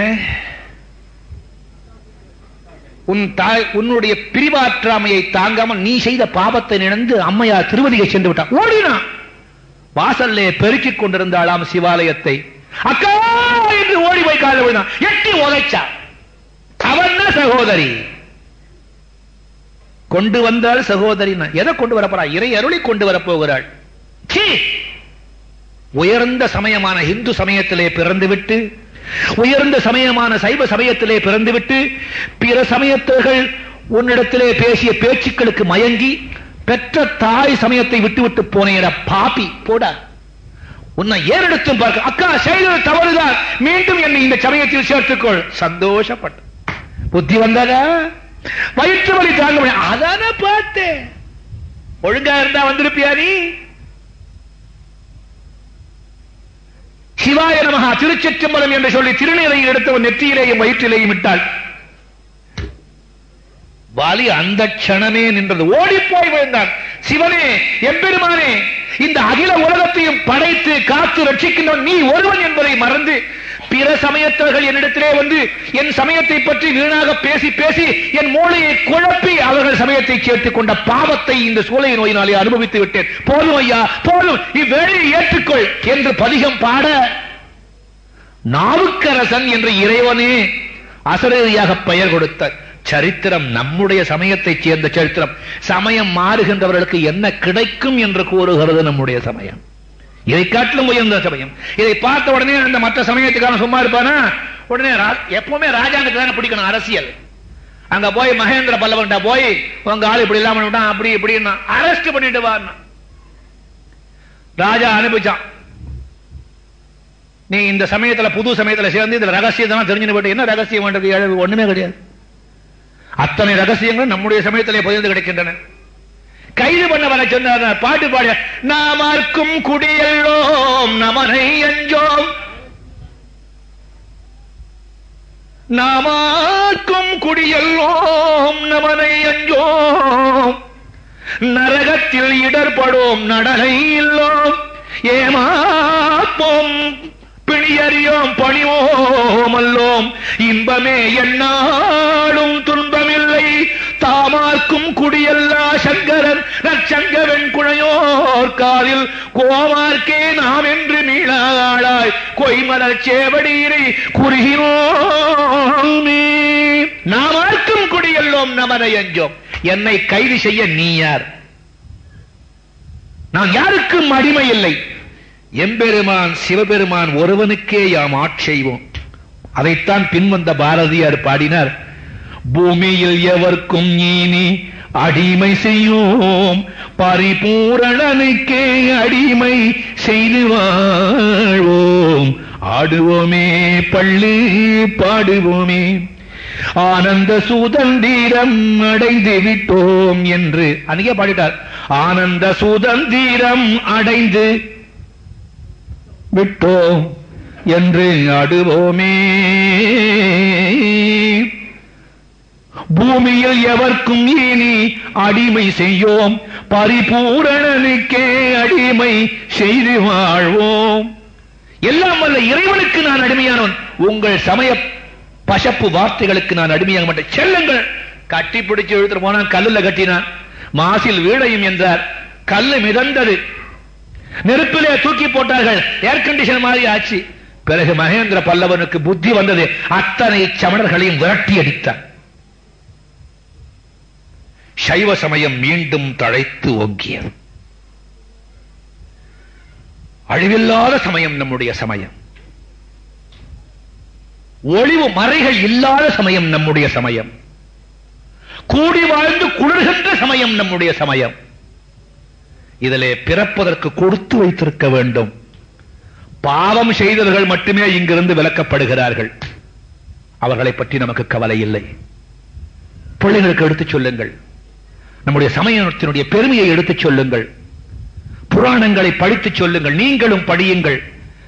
உன் தாய் உன்னுடைய பிரிவாற்றாமையை தாங்காமல் நீ செய்த பாபத்தை நினைந்து அம்மையார் திருவதிகை சென்று விட்டான் ஓடினான் வாசல்லே பெருக்கிக் கொண்டிருந்தாளாம் சிவாலயத்தை அக்கா என்று ஓடி போய் கால விழுந்தான் எட்டி உதைச்சா அவன் சகோதரி கொண்டு வந்தாள் சகோதரி எதை கொண்டு வரப்போறா இறை அருளை கொண்டு வரப்போகிறாள் சீ! உயர்ந்த சமயமான இந்து சமயத்திலே பிறந்துவிட்டு உயர்ந்த சமயமான சைவ சமயத்திலே பிறந்துவிட்டு பிற சமயத்தவர்கள் உன்னிடத்திலே பேசிய பேச்சுக்களுக்கு மயங்கி பெற்ற தாய் சமயத்தை விட்டுவிட்டு போனேட பாப்பி போடா உன்னை ஏறெடுத்தும் பார்க்க அக்கா செய்தது தவறுதான் மீண்டும் என்னை இந்த சமயத்தில் சேர்த்துக்கொள் சந்தோஷப்பட்ட புத்தி வந்ததா வயிற்று வலி தாங்க முடியும் அதான பார்த்தேன் ஒழுங்கா இருந்தா வந்திருப்பியா நீ சிவாய நமகா திருச்செற்றம்பலம் என்று சொல்லி திருநீரையும் எடுத்தவன் நெற்றியிலேயும் வயிற்றிலேயும் விட்டாள் வாலி அந்த க்ஷணமே நின்றது ஓடி போய் விழுந்தான் சிவனே எம்பெருமானே இந்த அகில உலகத்தையும் படைத்து காத்து ரட்சிக்கின்றவன் நீ ஒருவன் என்பதை மறந்து பிற சமயத்தவர்கள் என்னிடத்திலே வந்து என் சமயத்தை பற்றி வீணாக பேசி பேசி என் மூளையை குழப்பி அவர்கள் சமயத்தை சேர்த்துக் கொண்ட பாவத்தை இந்த சூளை நோயினாலே அனுபவித்து விட்டேன் போதும் ஐயா போதும் இவ்வேளையை ஏற்றுக்கொள் என்று பதிகம் பாட நாவுக்கரசன் என்ற இறைவனே அசரீரியாக பெயர் கொடுத்த சரித்திரம் நம்முடைய சமயத்தைச் சேர்ந்த சரித்திரம் சமயம் மாறுகின்றவர்களுக்கு என்ன கிடைக்கும் என்று கூறுகிறது நம்முடைய சமயம் இதை காட்டிலும் உயர்ந்த சமயம் இதை பார்த்த உடனே அந்த மற்ற சமயத்துக்கான சும்மா இருப்பானா உடனே ரா- எப்பவுமே ராஜாங்கத்தை தானே பிடிக்கணும் அரசியல் அங்க போய் மகேந்திர பல்லவன்ட்ட போய் உங்க ஆள் இப்படி இல்லாம விட்டான் அப்படி இப்படின்னா அரெஸ்ட் பண்ணிட்டு வான்னா ராஜா அனுப்பிச்சான் நீ இந்த சமயத்துல புது சமயத்துல சேர்ந்து இதுல ரகசியத்தெல்லாம் தெரிஞ்சுட்டு போயிட்டு என்ன ரகசியம் வேண்டது ஏழு ஒண்ணுமே கிடையாது அத்தனை ரகசியங்களும் நம்முடைய சமயத்திலே பகிர்ந்து கிடைக்கின்றன கைது பண்ண வர சொன்னார் பாட்டு பாடிய நாமார்க்கும் குடியல்லோம் நமனை அஞ்சோம் நாமா நாமாக்கும் குடியல்லோம் நமனை அஞ்சோம் நரகத்தில் இடர்படோம் நடனை இல்லோம் ஏமாப்போம் பிணியறியோம் பணிவோம் அல்லோம் இன்பமே என்னாலும் துன்பமில்லை தாமார்க்கும் குடியல்லா சங்கரன் நற்சங்கவன் குழையோர் காலில் கோமார்க்கே நாம் என்று மீளாளாய் கொய்மலர் சேவடீரை குறுகினோமே நாமார்க்கும் குடியல்லோம் நமனை அஞ்சோம் என்னை கைது செய்ய நீ யார் நான் யாருக்கும் அடிமை இல்லை எம்பெருமான் சிவபெருமான் ஒருவனுக்கே யாம் ஆட்செய்வோம் அதைத்தான் பின்வந்த பாரதியார் பாடினார் பூமியில் எவர்க்கும் நீனி அடிமை செய்யோம் பரிபூரணனுக்கே அடிமை செய்து வாழ்வோம் ஆடுவோமே பள்ளி பாடுவோமே ஆனந்த சுதந்திரம் அடைந்து விட்டோம் என்று அன்னைக்கே பாடிட்டார் ஆனந்த சுதந்திரம் அடைந்து விட்டோம் என்று அடுவோமே பூமியில் எவர்க்கும் இனி அடிமை செய்யோம் பரிபூரணனுக்கே அடிமை செய்து வாழ்வோம் எல்லாம் வல்ல இறைவனுக்கு நான் அடிமையானவன் உங்கள் சமய பசப்பு வார்த்தைகளுக்கு நான் அடிமையாக மாட்டேன் செல்லுங்கள் கட்டி பிடிச்சு இழுத்துட்டு போனான் கல்லுல கட்டினான் மாசில் வீடையும் என்றார் கல்லு மிதந்தது நெருப்பிலே தூக்கி போட்டார்கள் ஏர் கண்டிஷன் மாதிரி ஆச்சு பிறகு மகேந்திர பல்லவனுக்கு புத்தி வந்தது அத்தனை சமணர்களையும் விரட்டி அடித்தார் சைவ சமயம் மீண்டும் தழைத்து ஓங்கியது அழிவில்லாத சமயம் நம்முடைய சமயம் ஒளிவு மறைகள் இல்லாத சமயம் நம்முடைய சமயம் கூடி வாழ்ந்து குளிர்கின்ற சமயம் நம்முடைய சமயம் இதிலே பிறப்பதற்கு கொடுத்து வைத்திருக்க வேண்டும் பாவம் செய்தவர்கள் மட்டுமே இங்கிருந்து விலக்கப்படுகிறார்கள் அவர்களை பற்றி நமக்கு கவலை இல்லை பிள்ளைகளுக்கு எடுத்துச் சொல்லுங்கள் நம்முடைய சமயத்தினுடைய பெருமையை எடுத்துச் சொல்லுங்கள் புராணங்களை படித்துச் சொல்லுங்கள் நீங்களும் படியுங்கள்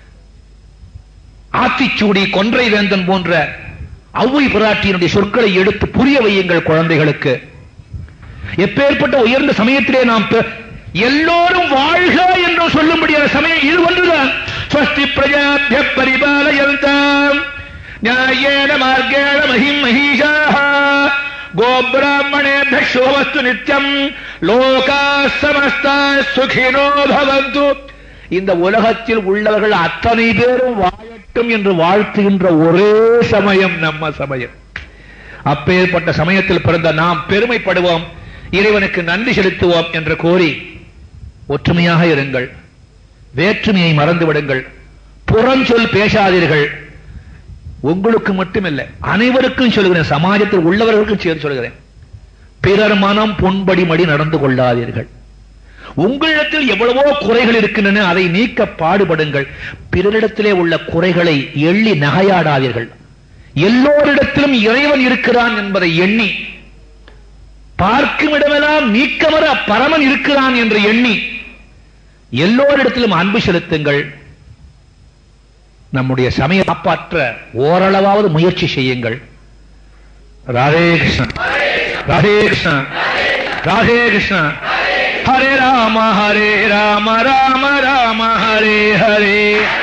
ஆத்திச்சூடி கொன்றை வேந்தன் போன்ற ஔவை பிராட்டியினுடைய சொற்களை எடுத்து புரிய வையுங்கள் குழந்தைகளுக்கு எப்பேற்பட்ட உயர்ந்த சமயத்திலே நாம் பெ- எல்லோரும் வாழ்க என்று சொல்லும்படியான சமயம் இது ஒன்றுதான் ஸ்வஸ்தி பிரஜாபிய பரிபாலயந்தாம் நியாயேன மார்கேண மகிம் மகிஷாः கோபிராமணேபிய சுபமஸ்து நித்யம் லோகா சமஸ்தா சுகினோ பவந்து இந்த உலகத்தில் உள்ளவர்கள் அத்தனை பேரும் வாழட்டும் என்று வாழ்த்துகின்ற ஒரே சமயம் நம்ம சமயம் அப்பேற்பட்ட சமயத்தில் பிறந்த நாம் பெருமைப்படுவோம் இறைவனுக்கு நன்றி செலுத்துவோம் என்று கோரி ஒற்றுமையாக இருங்கள் வேற்றுமையை மறந்து விடுங்கள் புறஞ்சொல் பேசாதீர்கள் உங்களுக்கு மட்டுமில்லை அனைவருக்கும் சொல்கிறேன் சமாஜத்தில் உள்ளவர்களுக்கும் சேர்த்து சொல்கிறேன் பிறர் மனம் பொன்படிமடி நடந்து கொள்ளாதீர்கள் உங்களிடத்தில் எவ்வளவோ குறைகள் இருக்கின்றன அதை நீக்க பாடுபடுங்கள் பிறரிடத்திலே உள்ள குறைகளை எள்ளி நகையாடாதீர்கள் எல்லோரிடத்திலும் இறைவன் இருக்கிறான் என்பதை எண்ணி பார்க்கும் இடமெல்லாம் நீக்கமர பரமன் இருக்கிறான் என்று எண்ணி எல்லோரிடத்திலும் அன்பு செலுத்துங்கள் நம்முடைய சமய காப்பாற்ற ஓரளவாவது முயற்சி செய்யுங்கள் ராதே கிருஷ்ணன் ராதே கிருஷ்ணன் ராதே கிருஷ்ணன் ஹரே ராம ஹரே ராம ராம ராம ஹரே ஹரே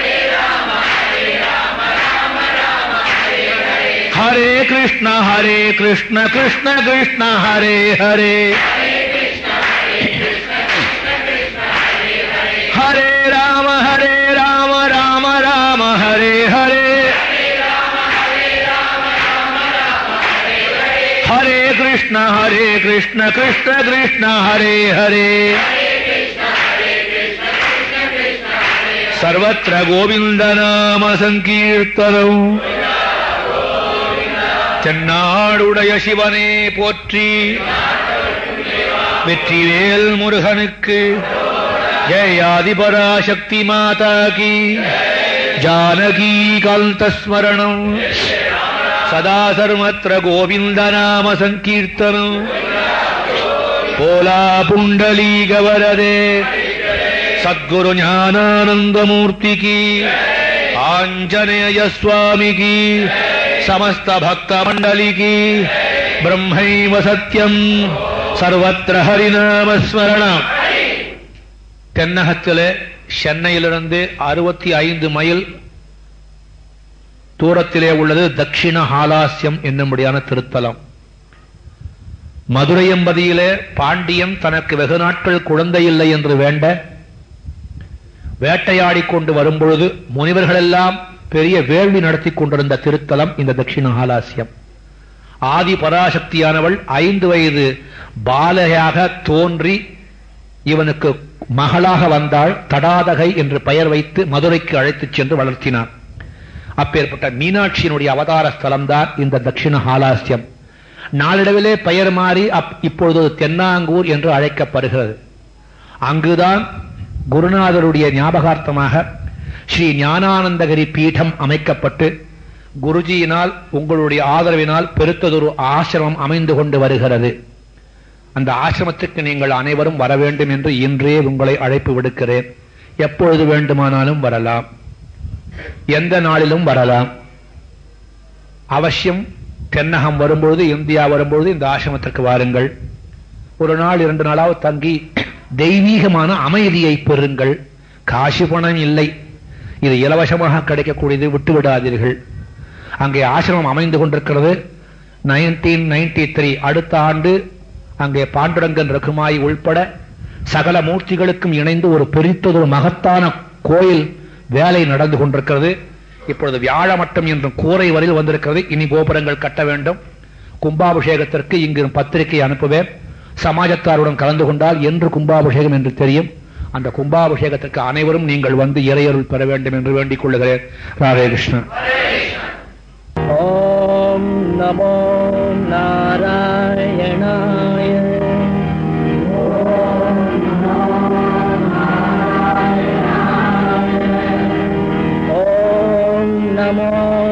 ஹரே கிருஷ்ண ஹரே கிருஷ்ண கிருஷ்ண கிருஷ்ண ஹரே ஹரே ஹரே ராம ஹரே ராம ராம ராம ஹரே ஹரே ஹரே கிருஷ்ண ஹரே கிருஷ்ண கிருஷ்ண கிருஷ்ண ஹரே ஹரே சர்வத்திர கோவிந்த நாம சங்கீர்த்தனம் தென்னாடுடைய சிவனே போற்றி வெற்றிவேல் முருகனுக்கு ஜெயாதிபராசக்தி மாதா கி ஜானகி காந்தஸ்மரணம் சதா சர்வத்திர கோவிந்த நாம சங்கீர்த்தனம் போலா புண்டலீக வரதே சத்குரு ஞானானந்தமூர்த்தி கி ஆஞ்சநேய சுவாமி கி समस्त भक्त मंडली की ब्रह्मैव सत्यम सर्वत्र हरिनाम स्मरणம் தென்னகத்திலே சென்னையிலிருந்து அறுபத்தி ஐந்து மைல் தூரத்திலே உள்ளது தட்சிண ஹாலாஸ்யம் என்னும்படியான திருத்தலம் மதுரையம்பதியிலே பாண்டியன் தனக்கு வெகு நாட்கள் குழந்தை இல்லை என்று வேண்ட வேட்டையாடிக் கொண்டு வரும்பொழுது முனிவர்களெல்லாம் பெரிய வேள்வி நடத்தி கொண்டிருந்த திருத்தலம் இந்த தட்சிண ஹாலாஸ்யம் ஆதி பராசக்தியானவள் ஐந்து வயது பாலையாக தோன்றி இவனுக்கு மகளாக வந்தாள் தடாதகை என்று பெயர் வைத்து மதுரைக்கு அழைத்துச் சென்று வளர்த்தினான் அப்பேற்பட்ட மீனாட்சியினுடைய அவதார ஸ்தலம்தான் இந்த தட்சிண ஹாலாஸ்யம் நாளிடவிலே பெயர் மாறி அப் இப்பொழுது தென்னாங்கூர் என்று அழைக்கப்படுகிறது அங்குதான் குருநாதருடைய ஞாபகார்த்தமாக ஸ்ரீ ஞானானந்தகிரி பீடம் அமைக்கப்பட்டு குருஜியினால் உங்களுடைய ஆதரவினால் பெருத்ததொரு ஆசிரமம் அமைந்து கொண்டு வருகிறது அந்த ஆசிரமத்துக்கு நீங்கள் அனைவரும் வர வேண்டும் என்று இன்றே உங்களை அழைப்பு விடுக்கிறேன் எப்பொழுது வேண்டுமானாலும் வரலாம் எந்த நாளிலும் வரலாம் அவசியம் தென்னகம் வரும்பொழுது இந்தியா வரும்பொழுது இந்த ஆசிரமத்திற்கு வாருங்கள் ஒரு நாள் இரண்டு நாளாவது தங்கி தெய்வீகமான அமைதியை பெறுங்கள் காசு பணம் இல்லை இது இலவசமாக கிடைக்கக்கூடியது விட்டு விடாதீர்கள் அங்கே ஆசிரமம் அமைந்து கொண்டிருக்கிறது நைன்டீன் நைன்டி த்ரீ அடுத்த ஆண்டு அங்கே பாண்டுரங்கன் ரகுமாய் உள்பட சகல மூர்த்திகளுக்கும் இணைந்து ஒரு பெரித்ததொரு மகத்தான கோயில் வேலை நடந்து கொண்டிருக்கிறது இப்பொழுது வியாழமட்டம் என்றும் கூரை வரையில் வந்திருக்கிறது இனி கோபுரங்கள் கட்ட வேண்டும் கும்பாபிஷேகத்திற்கு இங்கு பத்திரிகை அனுப்புவேன் சமாஜத்தாருடன் கலந்து கொண்டால் என்று கும்பாபிஷேகம் என்று தெரியும் அந்த கும்பாபிஷேகத்திற்கு அனைவரும் நீங்கள் வந்து இறையருள் பெற வேண்டும் என்று வேண்டிக் கொள்ளுகிறேன் ராதே கிருஷ்ணன் ॐ नमो नारायणाय ॐ नमो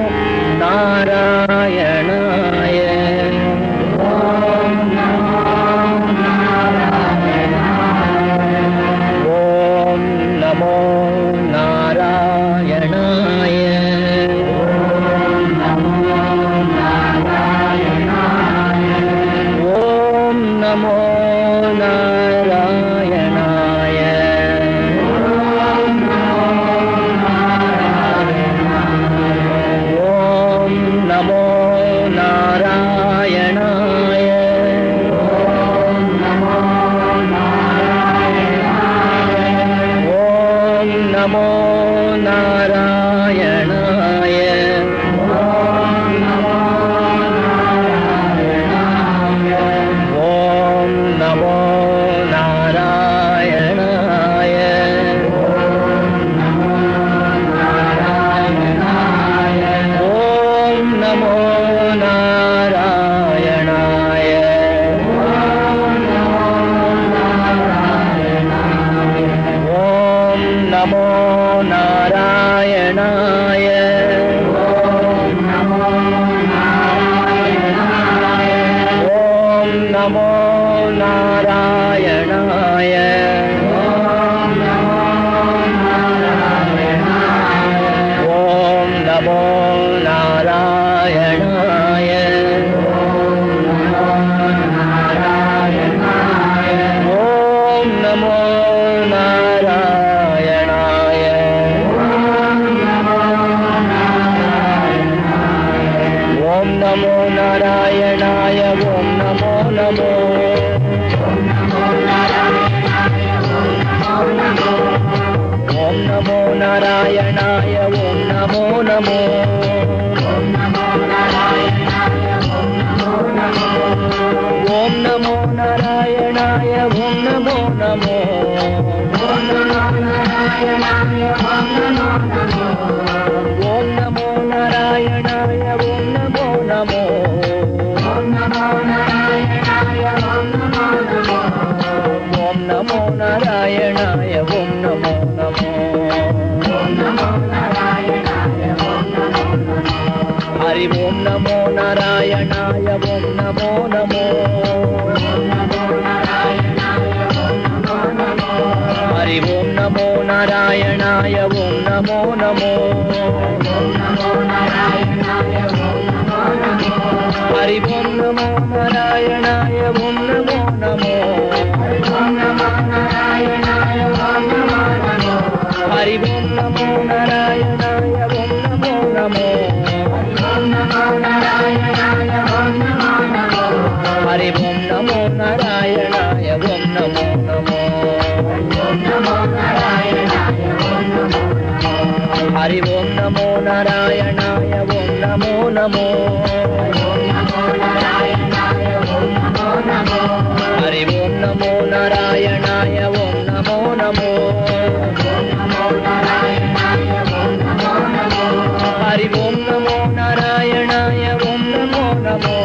नारायणाय ॐ नमो नारायणाय ॐ नमो नारायणाय ॐ नमो नारायणाय ॐ नमो नारायणाय ॐ नमो नारायणाय ॐ नमो नारायणाय ॐ नमो नारायणाय ॐ नमो नारायणाय ॐ नमो नारायणाय ॐ नमो नारायणाय ॐ नमो नारायणाय ॐ नमो नमो ॐ नमो नारायणाय ॐ नमो नमो ॐ नमो नारायणाय ॐ नमो नमो ॐ नमो नारायणाय ॐ नमो नमो ॐ नमो नारायणाय ॐ नमो नमो हरि ओं नमो नारायणाय ॐ नमो नमो हरि ओं नमो नारायणाय ॐ नमो नमो நமோ நாராயணாய ஓம் நமோ நமோ ஹரி ஓம் நமோ நாராயணாய ஓம் நமோ நமோ ஹரி ஓம் நமோ நாராயணாய ஓம் நமோ நமோ ஹரி ஓம் நமோ நாராயணாய ஓம் நமோ நமோ ஹரி ஓம் நமோ நாராயணாய ஓம் நமோ நமோ ஹரி ஓம் நமோ நாராயணாய ஓம் நமோ நமோ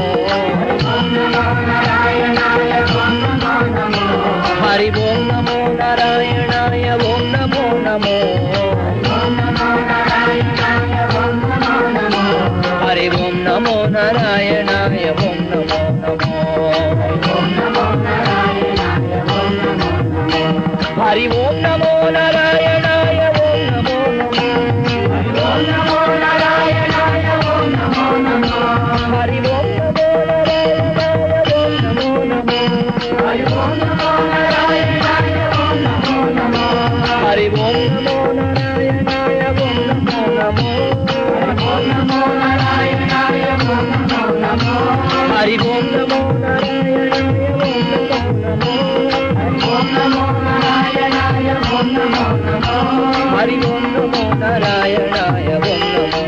ஹரி ஓம் நமோ நாராயணாய ஓம் நமோ நமோ ஹரி ஓம் நமோ நாராயணாய ஓம் நமோ நமோ ஹரி ஓம் நமோ நாராயணாய ஓம் நமோ நமோ ஹரி ஓம் நமோ நாராயணாய ஓம் நமோ நமோ ஹரி ஓம் நமோ நாராயணாய ஓம் நமோ நமோ ஹரி ஓம் நமோ நாராயணாய ஓம் நமோ நமோ ஹரி ஓம் நமோ நாராயணாய ஓம் நமோ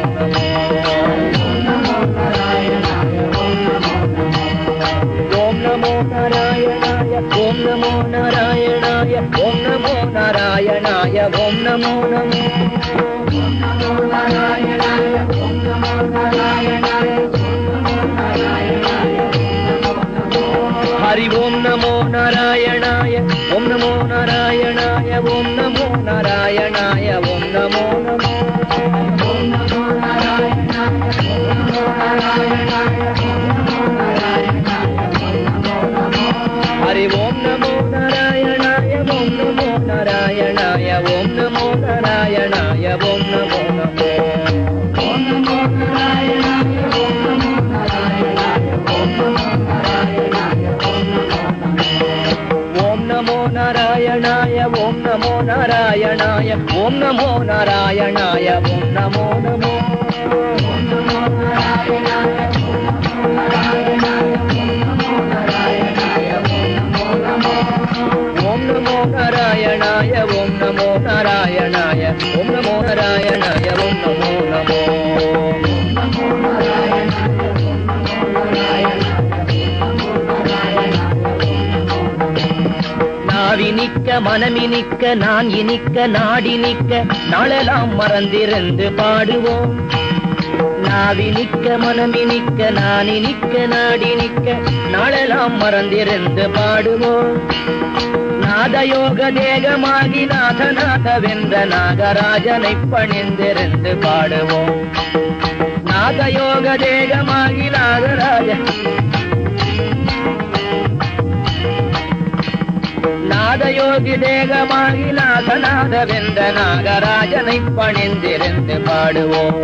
ஓம் நமோ நாராயணாய ஓம் நமோ நாராயணாய ஓம் நமோ நாராயணாய ஓம் நமோ நமோ ஹரி ஓம் நமோ நாராயணாய ஓம் நமோ நாராயணாய ஓம் நமோ நாராயணாய ஓம் நமோ நமோ ஹரி ஓம் நமோ நாராயணாய ஓம் நமோ நாராயணாய ஓம் நமோ நாராயணாய ஓம் நமோ நமோ ஓம் நமோ நாராயணாய ஓம் நமோ நாராயணாய ஓம் நமோ நாராயணாய ஓம் நமோ நமோ ஓம் நமோ நாராயணாய ஓம் நமோ நாராயணாய ஓம் நமோ நாராயணாய ஓம் நமோ நமோ நாவி நிக்க மனமினிக்க நான் இனிக்க நாடி நிக்க நாளெல்லாம் மறந்திருந்து பாடுவோம் நாவி நிக்க மனமினிக்க நான் இனிக்க நாடி நிக்க நாளெல்லாம் மறந்திருந்து பாடுவோம் நாதயோக தேகமாகி நாதநாத வென்ற நாகராஜனை பணிந்திருந்து பாடுவோம் நாதயோக தேகமாகி நாகராஜ நாதயோகி தேகமாகி நாதநாத வென்ற நாகராஜனை பணிந்திருந்து பாடுவோம்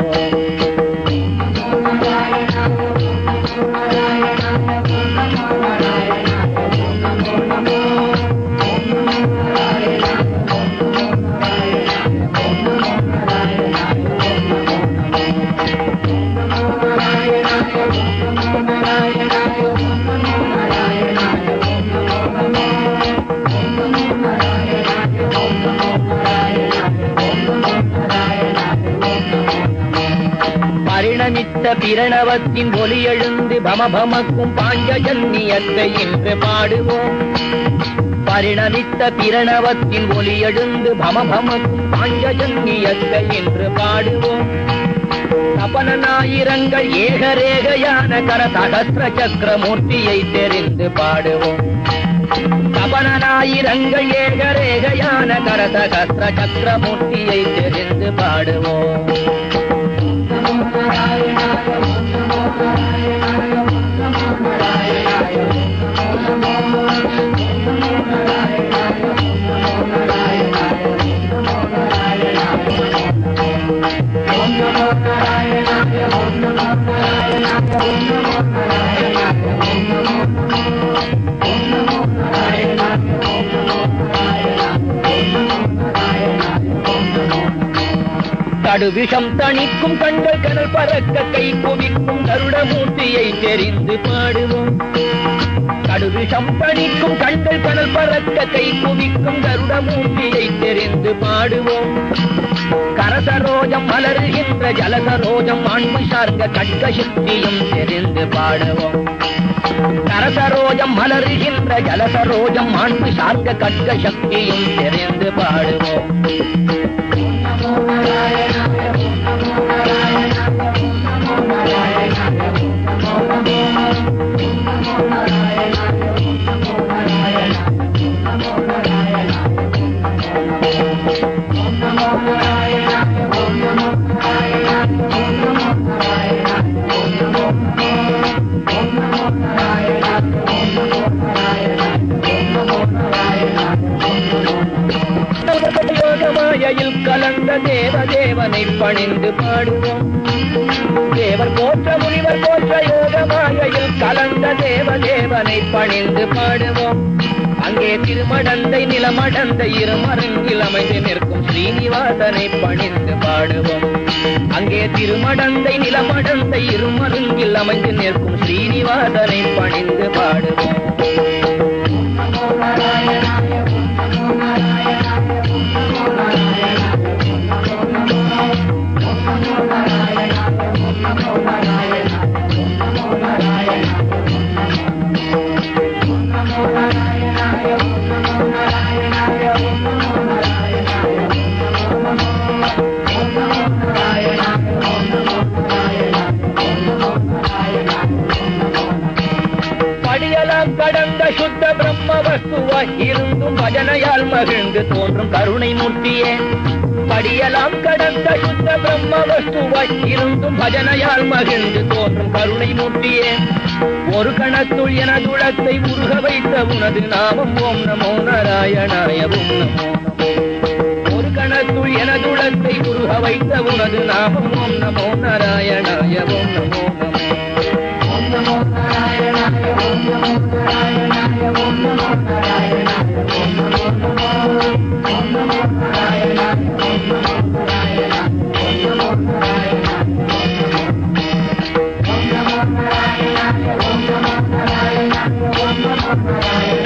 பரிணமித்த பிரணவத்தின் ஒலி எழுந்து பமபமக்கும் பாஞ்சஜன்னியத்தை இன்று பாடுவோம் பரிணமித்த பிரணவத்தின் ஒலி எழுந்து பமபமக்கும் பாஞ்சஜன்னியத்தை இன்று பாடுவோம் தபனனாயிரங்கள் ஏகரேகையான கர சகஸ்ர சக்கரமூர்த்தியை தெரிந்து பாடுவோம் தபனனாயிரங்கள் ஏகரேகையான கர சகஸ்ர சக்கரமூர்த்தியை தெரிந்து பாடுவோம் கடுவிஷம் தணிக்கும் கண்கள் கனல் பறக்க கை குவிக்கும் கருடமூர்த்தியை தெரிந்து பாடுவோம் கடுவிஷம் தணிக்கும் கண்கள் கனல் பறக்க கை குவிக்கும் கருடமூர்த்தியை தெரிந்து பாடுவோம் கரசரோஜம் மலருகின்ற ஜலசரோஜம் மாண்பு சார்ந்த கட்க சித்தியும் தெரிந்து பாடுவோம் கரசரோஜம் மலருகின்ற ஜலசரோஜம் மாண்பு சார்ந்த கட்க சக்தியும் தெரிந்து பாடுவோம் யோகமாயில் கலந்த தேவ தேவனை பணிந்து பாடுவோம் தேவர் போற்ற முனிவர் போற்ற யோகமாயில் கலந்த தேவ தேவனை பணிந்து பாடுவோம் அங்கே திருமடந்தை நிலமடந்தை இருமருங்கில் அமைந்து நிற்கும் ஸ்ரீனிவாசனை பணிந்து பாடுவோம் அங்கே திருமடந்தை நிலமடந்தை இருமருங்கில் அமைந்து நிற்கும் ஸ்ரீனிவாசனை பணிந்து பாடுவோம் படியலாம் கடந்த சுத்த பிரம்ம வஸ்துவாய் இருந்தும் பஜனையால் மகிழ்ந்து தோன்றும் கருணை மூர்த்தியே படியலாம் கடந்த சுத்த பிரம்ம வஸ்துவாய் இருந்தும் பஜனையால் மகிழ்ந்து தோன்றும் கருணை மூர்த்தியே ஒரு கணத்துள் எனதுளத்தை உருக வைத்த உனது நாமம் ஓம் நமோ நாராயணாய ஓம் நமோ நமோ ஒரு கணத்துள் எனதுளத்தை உருக வைத்த உனது நாமம் ஓம் நமோ நாராயணாய ஓம் நமோ நமோ Om Namo Narayana, Om Namo Narayana, Om Namo Narayana.